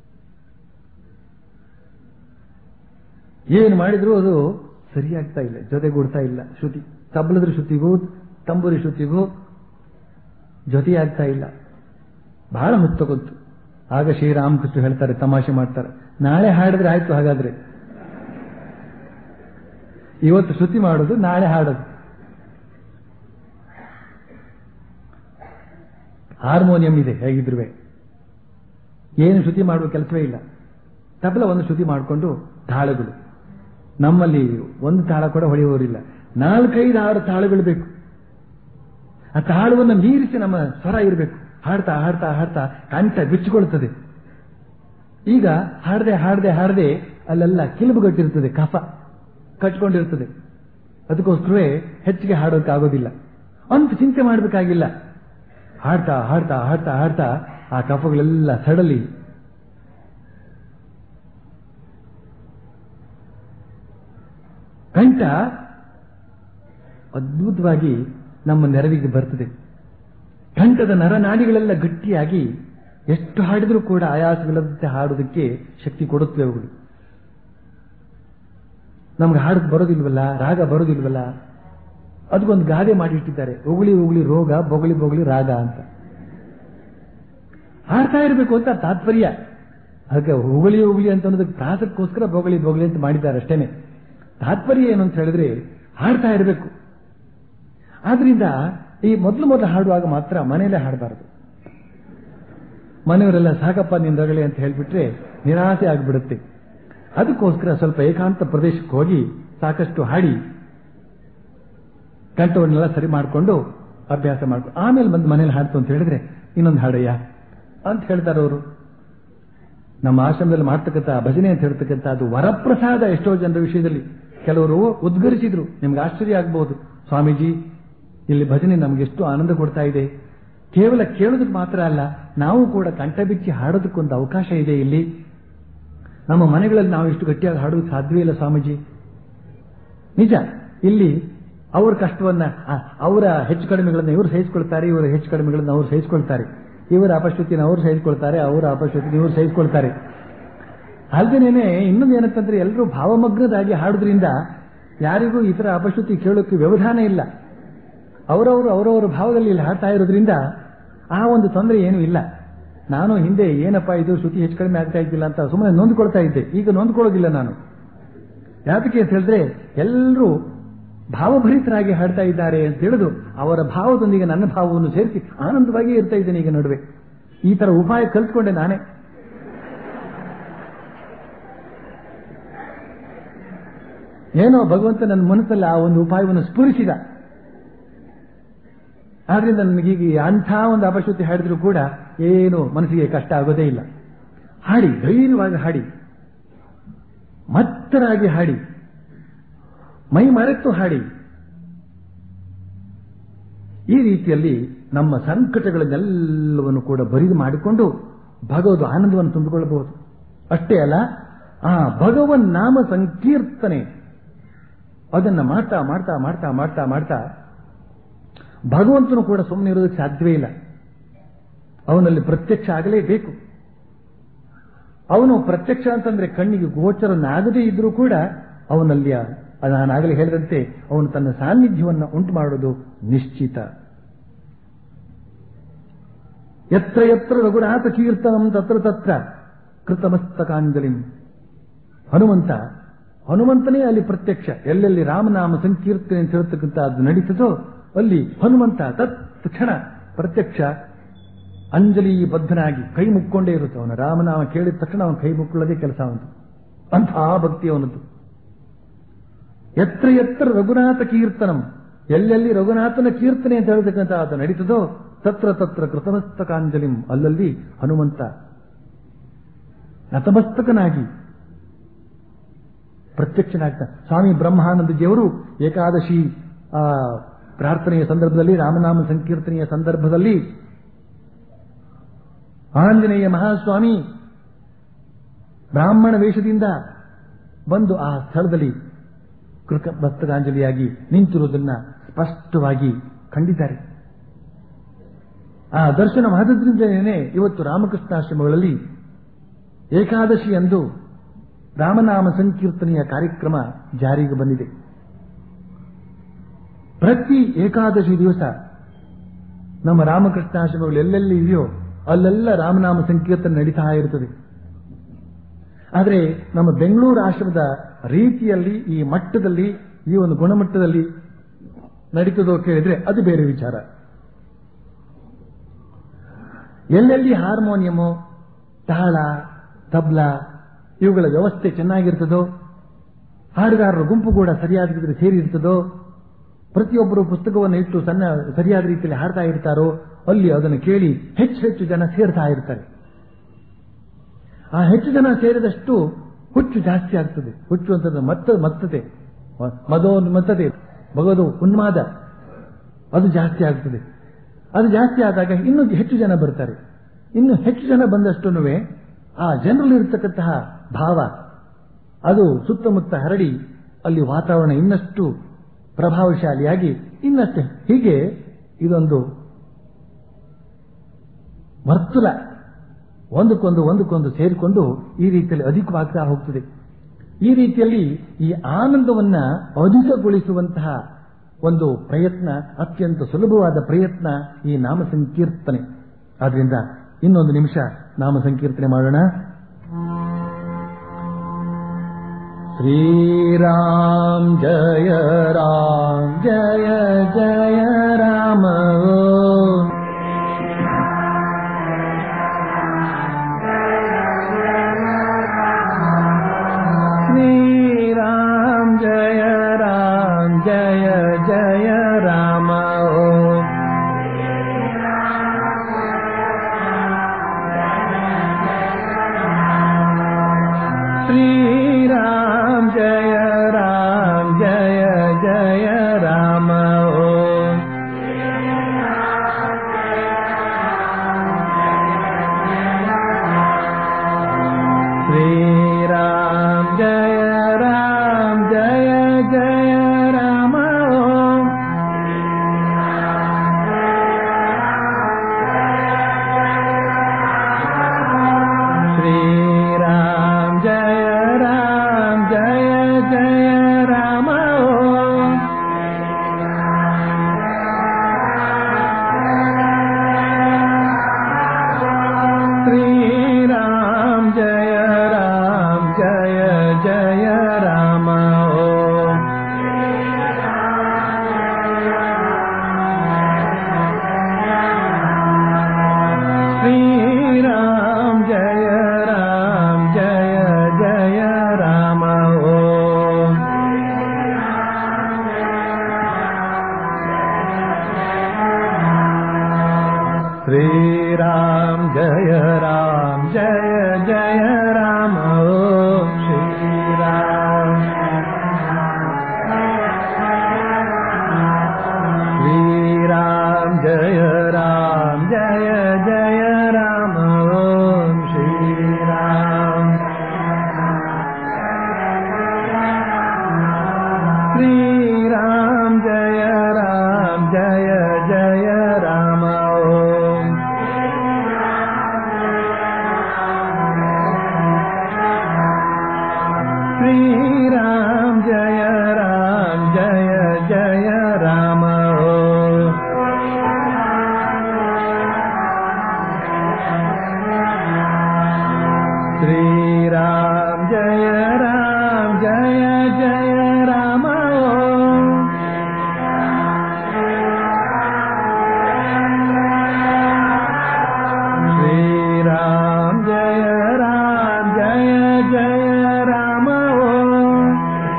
ಏನು ಮಾಡಿದ್ರು ಅದು ಸರಿಯಾಗ್ತಾ ಇಲ್ಲ ಜೊತೆಗೂಡ್ತಾ ಇಲ್ಲ ಶ್ರುತಿ ತಬ್ಲದ್ರ ಶ್ರುತಿಗೂ ತಂಬೂರಿ ಶ್ರುತಿಗೂ ಜೊತೆಯಾಗ್ತಾ ಇಲ್ಲ ಬಹಳ ಹೊತ್ತು ತಗೊಂತು ಆಗ ಶ್ರೀರಾಮಕೃಷ್ಣ ಹೇಳ್ತಾರೆ ತಮಾಷೆ ಮಾಡ್ತಾರೆ ನಾಳೆ ಹಾಡಿದ್ರೆ ಆಯ್ತು ಹಾಗಾದ್ರೆ ಇವತ್ತು ಶ್ರುತಿ ಮಾಡೋದು ನಾಳೆ ಹಾಡೋದು ಹಾರ್ಮೋನಿಯಂ ಇದೆ ಹೇಗಿದ್ರು ಏನು ಶ್ರುತಿ ಮಾಡುವ ಕೆಲಸವೇ ಇಲ್ಲ ತಬಲ ಒಂದು ಶ್ರುತಿ ಮಾಡಿಕೊಂಡು ತಾಳಗಳು ನಮ್ಮಲ್ಲಿ ಒಂದು ತಾಳ ಕೂಡ ಹೊಳೆಯುವವರಿಲ್ಲ ನಾಲ್ಕೈದು ಆರು ತಾಳಗಳು ಬೇಕು ಆ ತಾಳವನ್ನು ಮೀರಿಸಿ ನಮ್ಮ ಸ್ವರ ಇರಬೇಕು ಹಾಡ್ತಾ ಹಾಡ್ತಾ ಹಾಡ್ತಾ ಕಂಠ ಬಿಚ್ಚಿಕೊಳ್ಳುತ್ತದೆ ಈಗ ಹಾಡದೆ ಹಾಡದೆ ಹಾಡದೆ ಅಲ್ಲೆಲ್ಲ ಕಿಲುಬುಗಟ್ಟಿರ್ತದೆ ಕಫ ಕಟ್ಕೊಂಡಿರ್ತದೆ ಅದಕ್ಕೋಸ್ಕರವೇ ಹೆಚ್ಚಿಗೆ ಹಾಡೋಕ್ಕಾಗೋದಿಲ್ಲ ಅಂತ ಚಿಂತೆ ಮಾಡಬೇಕಾಗಿಲ್ಲ ಹಾಡ್ತಾ ಹಾಡ್ತಾ ಹಾಡ್ತಾ ಹಾಡ್ತಾ ಆ ಕಫಗಳೆಲ್ಲ ಸಡಲಿ ಕಂಠ ಅದ್ಭುತವಾಗಿ ನಮ್ಮ ನೆರವಿಗೆ ಬರ್ತದೆ ಕಂಠದ ನರನಾಡಿಗಳೆಲ್ಲ ಗಟ್ಟಿಯಾಗಿ ಎಷ್ಟು ಹಾಡಿದ್ರೂ ಕೂಡ ಆಯಾಸವಿಲ್ಲದಂತೆ ಹಾಡೋದಕ್ಕೆ ಶಕ್ತಿ ಕೊಡುತ್ತವೆ ಅವುಗಳು ನಮ್ಗೆ ಹಾಡಕ್ ಬರೋದಿಲ್ವಲ್ಲ ರಾಗ ಬರೋದಿಲ್ವಲ್ಲ ಅದಕ್ಕೊಂದು ಗಾದೆ ಮಾಡಿಟ್ಟಿದ್ದಾರೆ ಉಗುಳಿ ಉಗುಳಿ ರೋಗ ಬೊಗಳಿ ಬೊಗಳಿ ರಾಗ ಅಂತ ಹಾಡ್ತಾ ಇರಬೇಕು ಅಂತ ತಾತ್ಪರ್ಯ ಅದಕ್ಕೆ ಉಗುಳಿ ಉಗುಳಿ ಅಂತ ಅನ್ನೋದಕ್ಕೆ ಪ್ರಾಸಕ್ಕೋಸ್ಕರ ಬೊಗಳಿ ಬೊಗಳಿ ಅಂತ ಮಾಡಿದ್ದಾರೆ ಅಷ್ಟೇನೆ ತಾತ್ಪರ್ಯ ಏನು ಅಂತ ಹೇಳಿದ್ರೆ ಹಾಡ್ತಾ ಇರಬೇಕು ಆದ್ರಿಂದ ಈ ಮೊದಲು ಮೊದಲು ಹಾಡುವಾಗ ಮಾತ್ರ ಮನೆಯಲ್ಲೇ ಹಾಡಬಾರದು ಮನೆಯವರೆಲ್ಲ ಸಾಕಪ್ಪ ನಿನ್ ರಗಳೆ ಅಂತ ಹೇಳ್ಬಿಟ್ರೆ ನಿರಾಸೆ ಆಗಿಬಿಡುತ್ತೆ ಅದಕ್ಕೋಸ್ಕರ ಸ್ವಲ್ಪ ಏಕಾಂತ ಪ್ರದೇಶಕ್ಕೆ ಹೋಗಿ ಸಾಕಷ್ಟು ಹಾಡಿ ಕಂಠವನ್ನೆಲ್ಲ ಸರಿ ಮಾಡಿಕೊಂಡು ಅಭ್ಯಾಸ ಮಾಡ್ಕೊಂಡು ಆಮೇಲೆ ಬಂದು ಮನೇಲಿ ಹಾಡ್ತು ಅಂತ ಹೇಳಿದ್ರೆ ಇನ್ನೊಂದು ಹಾಡಯ್ಯ ಅಂತ ಹೇಳ್ತಾರೆ ಅವರು ನಮ್ಮ ಆಶ್ರಮದಲ್ಲಿ ಮಾಡ್ತಕ್ಕಂಥ ಭಜನೆ ಅಂತ ಹೇಳ್ತಕ್ಕಂಥ ಅದು ವರಪ್ರಸಾದ ಎಷ್ಟೋ ಜನರ ವಿಷಯದಲ್ಲಿ ಕೆಲವರು ಉದ್ಗರಿಸಿದ್ರು ನಿಮ್ಗೆ ಆಶ್ಚರ್ಯ ಆಗ್ಬಹುದು ಸ್ವಾಮೀಜಿ ಇಲ್ಲಿ ಭಜನೆ ನಮ್ಗೆ ಎಷ್ಟು ಆನಂದ ಕೊಡ್ತಾ ಇದೆ ಕೇವಲ ಕೇಳೋದಕ್ಕೆ ಮಾತ್ರ ಅಲ್ಲ ನಾವು ಕೂಡ ಕಂಠ ಬಿಚ್ಚಿ ಹಾಡೋದಕ್ಕೊಂದು ಅವಕಾಶ ಇದೆ ಇಲ್ಲಿ ನಮ್ಮ ಮನೆಗಳಲ್ಲಿ ನಾವು ಇಷ್ಟು ಗಟ್ಟಿಯಾಗಿ ಹಾಡೋದಕ್ಕೆ ಸಾಧ್ಯವೇ ಇಲ್ಲ ಸ್ವಾಮೀಜಿ ನಿಜ ಇಲ್ಲಿ ಅವರ ಕಷ್ಟವನ್ನ ಆ- ಅವರ ಹೆಚ್ಚು ಕಡಿಮೆಗಳನ್ನ ಇವರು ಸಹಿಸಿಕೊಳ್ತಾರೆ ಇವರ ಹೆಚ್ಚು ಕಡಿಮೆಗಳನ್ನ ಅವರು ಸಹಿಸಿಕೊಳ್ತಾರೆ ಇವರ ಅಪಶ್ರುತಿನ ಅವರು ಸಹಿಸಿಕೊಳ್ತಾರೆ ಅವರ ಅಪಶ್ರುತಿನ ಇವರು ಸಹಿಸಿಕೊಳ್ತಾರೆ ಅಲ್ದೇನೇನೆ ಇನ್ನೊಂದು ಏನಂತಂದ್ರೆ ಎಲ್ಲರೂ ಭಾವಮಗ್ನರಾಗಿ ಹಾಡೋದ್ರಿಂದ ಯಾರಿಗೂ ಇತರ ಅಪಶ್ರುತಿ ಕೇಳೋಕೆ ವ್ಯವಧಾನ ಇಲ್ಲ ಅವರವರು ಅವರವರ ಭಾವದಲ್ಲಿ ಇಲ್ಲಿ ಹಾಡ್ತಾ ಇರೋದ್ರಿಂದ ಆ ಒಂದು ತೊಂದರೆ ಏನೂ ಇಲ್ಲ ನಾನು ಹಿಂದೆ ಏನಪ್ಪಾ ಇದು ಶ್ರುತಿ ಹೆಚ್ಚು ಕಡಿಮೆ ಆಗ್ತಾ ಇದ್ದಿಲ್ಲ ಅಂತ ಸುಮ್ಮನೆ ನೊಂದ್ಕೊಳ್ತಾ ಇದ್ದೆ ಈಗ ನೊಂದ್ಕೊಳ್ಳೋದಿಲ್ಲ ನಾನು ಯಾತಕ್ಕೆ ಅಂತ ಹೇಳಿದ್ರೆ ಎಲ್ಲರೂ ಭಾವಭರಿತರಾಗಿ ಹಾಡ್ತಾ ಇದ್ದಾರೆ ಅಂತ ತಿಳಿದು ಅವರ ಭಾವದೊಂದಿಗೆ ನನ್ನ ಭಾವವನ್ನು ಸೇರಿಸಿ ಆನಂದವಾಗಿ ಇರ್ತಾ ಇದ್ದೇನೆ ಈಗ ನಡುವೆ ಈ ತರ ಉಪಾಯ ಕಲ್ತ್ಕೊಂಡೆ ನಾನೇ ಏನೋ ಭಗವಂತ ನನ್ನ ಮನಸ್ಸಲ್ಲಿ ಆ ಒಂದು ಉಪಾಯವನ್ನು ಸ್ಫುರಿಸಿದ ಆದ್ರಿಂದ ನನಗೀಗ ಅಂಥ ಒಂದು ಅಪಶ್ರುತಿ ಹಾಡಿದ್ರು ಕೂಡ ಏನು ಮನಸ್ಸಿಗೆ ಕಷ್ಟ ಆಗೋದೇ ಇಲ್ಲ ಹಾಡಿ ಧೈರ್ಯವಾಗಿ ಹಾಡಿ ಮತ್ತರಾಗಿ ಹಾಡಿ ಮೈ ಮರೆತು ಹಾಡಿ ಈ ರೀತಿಯಲ್ಲಿ ನಮ್ಮ ಸಂಕಟಗಳನ್ನೆಲ್ಲವನ್ನು ಕೂಡ ಬರಿದು ಮಾಡಿಕೊಂಡು ಭಗವದ್ ಆನಂದವನ್ನು ತುಂಬಿಕೊಳ್ಳಬಹುದು ಅಷ್ಟೇ ಅಲ್ಲ ಆ ಭಗವನ್ ನಾಮ ಸಂಕೀರ್ತನೆ ಅದನ್ನ ಮಾಡ್ತಾ ಮಾಡ್ತಾ ಮಾಡ್ತಾ ಮಾಡ್ತಾ ಮಾಡ್ತಾ ಭಗವಂತನು ಕೂಡ ಸುಮ್ಮನೆ ಇರೋದಕ್ಕೆ ಸಾಧ್ಯವೇ ಇಲ್ಲ ಅವನಲ್ಲಿ ಪ್ರತ್ಯಕ್ಷ ಆಗಲೇಬೇಕು ಅವನು ಪ್ರತ್ಯಕ್ಷ ಅಂತಂದ್ರೆ ಕಣ್ಣಿಗೆ ಗೋಚರನಾಗದೇ ಇದ್ರೂ ಕೂಡ ಅವನಲ್ಲಿ ಆ- ನಾನಾಗಲೇ ಹೇಳಿದಂತೆ ಅವನು ತನ್ನ ಸಾನ್ನಿಧ್ಯವನ್ನು ಉಂಟು ಮಾಡೋದು ನಿಶ್ಚಿತ ಯತ್ರ ಯತ್ರ ರಘುನಾಥ ಕೀರ್ತನಂ ತತ್ರ ತತ್ರ ಕೃತಮಸ್ತಕಾಂಜಲಿಂ ಹನುಮಂತ ಹನುಮಂತನೇ ಅಲ್ಲಿ ಪ್ರತ್ಯಕ್ಷ ಎಲ್ಲೆಲ್ಲಿ ರಾಮನಾಮ ಸಂಕೀರ್ತನೆ ಅಂತ ಹೇಳ್ತಕ್ಕಂಥ ಅದು ನಡೀತದೋ ಅಲ್ಲಿ ಹನುಮಂತ ತತ್ಕ್ಷಣ ಪ್ರತ್ಯಕ್ಷ ಅಂಜಲಿ ಬದ್ಧನಾಗಿ ಕೈ ಮುಕ್ಕೊಂಡೇ ಇರುತ್ತೆ ಅವನ ರಾಮನಾಮ ಕೇಳಿದ ತಕ್ಷಣ ಅವನ ಕೈ ಮುಕ್ಕೊಳ್ಳೋದೇ ಕೆಲಸ ಅವನದು ಅಂತಹ ಭಕ್ತಿ ಅವನದ್ದು ಎತ್ರ ಎತ್ರ ರಘುನಾಥ ಕೀರ್ತನಂ ಎಲ್ಲೆಲ್ಲಿ ರಘುನಾಥನ ಕೀರ್ತನೆ ಅಂತ ಹೇಳ್ತಕ್ಕಂಥ ಅದು ನಡೀತದೋ ತತ್ರ ತತ್ರ ಕೃತಮಸ್ತಕಾಂಜಲಿಂ ಅಲ್ಲಲ್ಲಿ ಹನುಮಂತ ನತಮಸ್ತಕನಾಗಿ ಪ್ರತ್ಯಕ್ಷನಾಗ್ತ ಸ್ವಾಮಿ ಬ್ರಹ್ಮಾನಂದಜಿಯವರು ಏಕಾದಶಿ ಆ ಪ್ರಾರ್ಥನೆಯ ಸಂದರ್ಭದಲ್ಲಿ ರಾಮನಾಮ ಸಂಕೀರ್ತನೆಯ ಸಂದರ್ಭದಲ್ಲಿ ಆಂಜನೇಯ ಮಹಾಸ್ವಾಮಿ ಬ್ರಾಹ್ಮಣ ವೇಷದಿಂದ ಬಂದು ಆ ಸ್ಥಳದಲ್ಲಿ ಕೃತ ಭಕ್ತರಾಂಜಲಿಯಾಗಿ ನಿಂತಿರುವುದನ್ನ ಸ್ಪಷ್ಟವಾಗಿ ಕಂಡಿದ್ದಾರೆ ಆ ದರ್ಶನವಾದದ್ರಿಂದಲೇ ಇವತ್ತು ರಾಮಕೃಷ್ಣಾಶ್ರಮಗಳಲ್ಲಿ ಏಕಾದಶಿ ಎಂದು ರಾಮನಾಮ ಸಂಕೀರ್ತನೆಯ ಕಾರ್ಯಕ್ರಮ ಜಾರಿಗೆ ಬಂದಿದೆ ಪ್ರತಿ ಏಕಾದಶಿ ದಿವಸ ನಮ್ಮ ರಾಮಕೃಷ್ಣಾಶ್ರಮಗಳು ಎಲ್ಲೆಲ್ಲಿ ಇದೆಯೋ ಅಲ್ಲೆಲ್ಲ ರಾಮನಾಮ ಸಂಕೀರ್ತನೆ ನಡೀತಾ ಇರುತ್ತದೆ ಆದರೆ ನಮ್ಮ ಬೆಂಗಳೂರು ಆಶ್ರಮದ ರೀತಿಯಲ್ಲಿ ಈ ಮಟ್ಟದಲ್ಲಿ ಈ ಒಂದು ಗುಣಮಟ್ಟದಲ್ಲಿ ನಡೀತದೋ ಕೇಳಿದ್ರೆ ಅದು ಬೇರೆ ವಿಚಾರ ಎಲ್ಲೆಲ್ಲಿ ಹಾರ್ಮೋನಿಯಮು ತಾಳ ತಬ್ಲಾ ಇವುಗಳ ವ್ಯವಸ್ಥೆ ಚೆನ್ನಾಗಿರ್ತದೋ ಹಾಡುಗಾರರ ಗುಂಪು ಕೂಡ ಸರಿಯಾದ ರೀತಿಯಲ್ಲಿ ಸೇರಿರ್ತದೋ ಪ್ರತಿಯೊಬ್ಬರು ಪುಸ್ತಕವನ್ನು ಇಟ್ಟು ಸಣ್ಣ ಸರಿಯಾದ ರೀತಿಯಲ್ಲಿ ಹಾಡ್ತಾ ಇರ್ತಾರೋ ಅಲ್ಲಿ ಅದನ್ನು ಕೇಳಿ ಹೆಚ್ಚು ಹೆಚ್ಚು ಜನ ಸೇರ್ತಾ ಇರ್ತಾರೆ ಆ ಹೆಚ್ಚು ಜನ ಸೇರಿದಷ್ಟು ಹುಚ್ಚು ಜಾಸ್ತಿ ಆಗ್ತದೆ ಹುಚ್ಚು ಅಂತಂದ್ರೆ ಮತ್ತ ಮತ್ತತೆ ಮದೋನ್ಮತ್ತತೆ ಭಗವದು ಉನ್ಮಾದ ಅದು ಜಾಸ್ತಿ ಆಗ್ತದೆ ಅದು ಜಾಸ್ತಿ ಆದಾಗ ಇನ್ನೂ ಹೆಚ್ಚು ಜನ ಬರ್ತಾರೆ ಇನ್ನು ಹೆಚ್ಚು ಜನ ಬಂದಷ್ಟು ಆ ಜನರಲ್ಲಿ ಇರತಕ್ಕಂತಹ ಭಾವ ಅದು ಸುತ್ತಮುತ್ತ ಹರಡಿ ಅಲ್ಲಿ ವಾತಾವರಣ ಇನ್ನಷ್ಟು ಪ್ರಭಾವಶಾಲಿಯಾಗಿ ಇನ್ನಷ್ಟು ಹೀಗೆ ಇದೊಂದು ವರ್ತುಲ ಒಂದಕ್ಕೊಂದು ಒಂದಕ್ಕೊಂದು ಸೇರಿಕೊಂಡು ಈ ರೀತಿಯಲ್ಲಿ ಅಧಿಕವಾಗ್ತಾ ಹೋಗ್ತದೆ ಈ ರೀತಿಯಲ್ಲಿ ಈ ಆನಂದವನ್ನ ಅಧಿಕಗೊಳಿಸುವಂತಹ ಒಂದು ಪ್ರಯತ್ನ ಅತ್ಯಂತ ಸುಲಭವಾದ ಪ್ರಯತ್ನ ಈ ನಾಮ ಸಂಕೀರ್ತನೆ ಆದ್ರಿಂದ ಇನ್ನೊಂದು ನಿಮಿಷ ನಾಮ ಸಂಕೀರ್ತನೆ ಮಾಡೋಣ ಶ್ರೀರಾಮ್ ಜಯ ರಾಮ್ ಜಯ ಜಯ ರಾಮ ಶ್ರೀರಾಮ್ ಜಯ ರಾಮ್ ಜಯ ಜಯ ರಾಮ श्रीराम जय राम जय जय राम ओम श्रीराम जय राम जय जय राम ओम श्रीराम जय राम जय जय राम ओम श्रीराम जय राम जय जय राम ओम श्रीराम जय राम जय जय राम ओम श्रीराम जय राम जय जय राम ओम श्रीराम श्रीराम जय राम जय जय राम ओम श्रीराम श्रीराम जय राम जय जय राम ओम श्रीराम जय राम जय जय राम ओम श्रीराम जय राम जय जय राम ओम श्रीराम जय राम जय जय राम ओम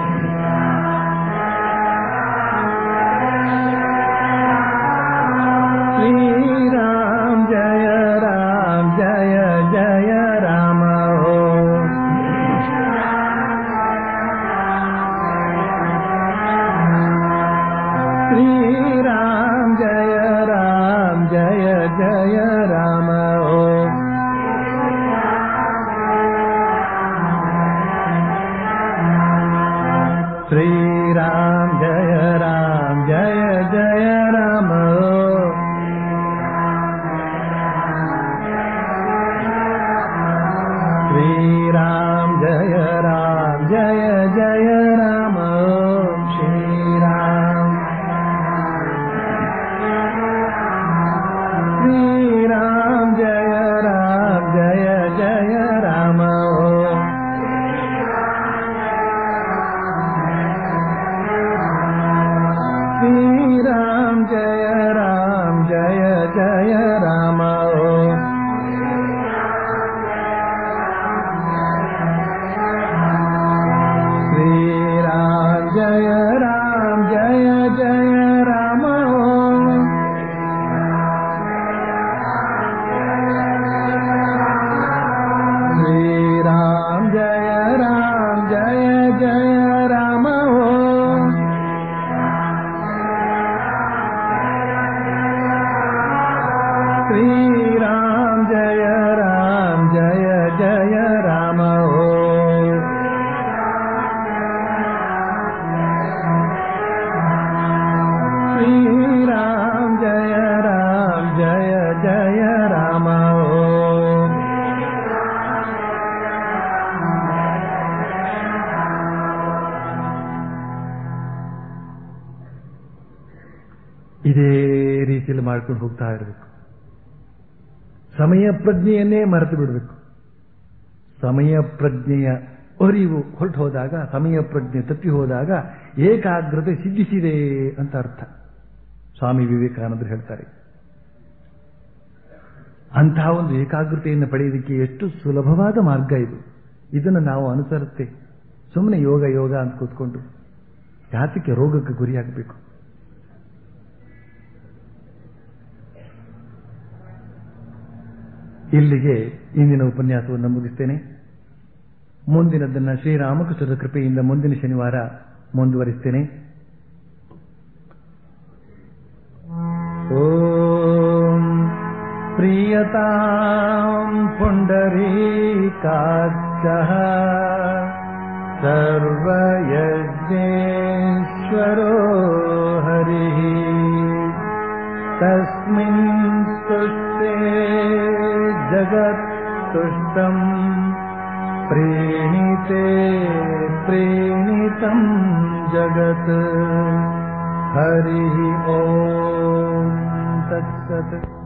श्रीराम जय राम जय जय राम ओम श्रीराम जय राम जय जय राम ओम श्रीराम जय राम जय जय राम ओम श्रीराम जय राम जय जय राम ओम श्रीराम श्रीराम जय राम जय जय राम ओम श्रीराम जय राम जय जय राम ओम श्रीराम जय राम जय जय राम ओम श्रीराम जय राम जय जय राम ओम श्रीराम जय राम जय जय राम ओम श्रीराम जय राम जय जय राम ओम ಮಾಡ್ಕೊಂಡು ಹೋಗ್ತಾ ಇರಬೇಕು ಸಮಯ ಪ್ರಜ್ಞೆಯನ್ನೇ ಮರೆತು ಬಿಡಬೇಕು ಸಮಯ ಪ್ರಜ್ಞೆಯ ಅರಿವು ಹೊರಟು ಹೋದಾಗ ಸಮಯ ಪ್ರಜ್ಞೆ ತಪ್ಪಿ ಹೋದಾಗ ಏಕಾಗ್ರತೆ ಸಿದ್ಧಿಸಿದೆ ಅಂತ ಅರ್ಥ ಸ್ವಾಮಿ ವಿವೇಕಾನಂದರು ಹೇಳ್ತಾರೆ ಅಂತಹ ಒಂದು ಏಕಾಗ್ರತೆಯನ್ನು ಪಡೆಯೋದಕ್ಕೆ ಎಷ್ಟು ಸುಲಭವಾದ ಮಾರ್ಗ ಇದು ಇದನ್ನು ನಾವು ಅನುಸರುತ್ತೆ ಸುಮ್ಮನೆ ಯೋಗ ಯೋಗ ಅಂತ ಕೂತ್ಕೊಂಡು ಯಾತಕ್ಕೆ ರೋಗಕ್ಕೆ ಗುರಿಯಾಗಬೇಕು ಇಲ್ಲಿಗೆ ಇಂದಿನ ಉಪನ್ಯಾಸವನ್ನು ಮುಗಿಸ್ತೇನೆ ಮುಂದಿನದನ್ನ ಶ್ರೀರಾಮಕೃಷ್ಣರ ಕೃಪೆಯಿಂದ ಮುಂದಿನ ಶನಿವಾರ ಮುಂದುವರಿಸ್ತೇನೆ ಓಂ ಪ್ರಿಯತಾಂ ಪುಂಡರೀಕಾಕ್ಷಃ ಸರ್ವಯಜ್ಞೇಶ್ವರೋ ಹರಿಃ तस्मिन् तुष्टे जगत्तुष्टम् प्रीणिते प्रीणितम् जगत् हरिः ॐ तत्सत्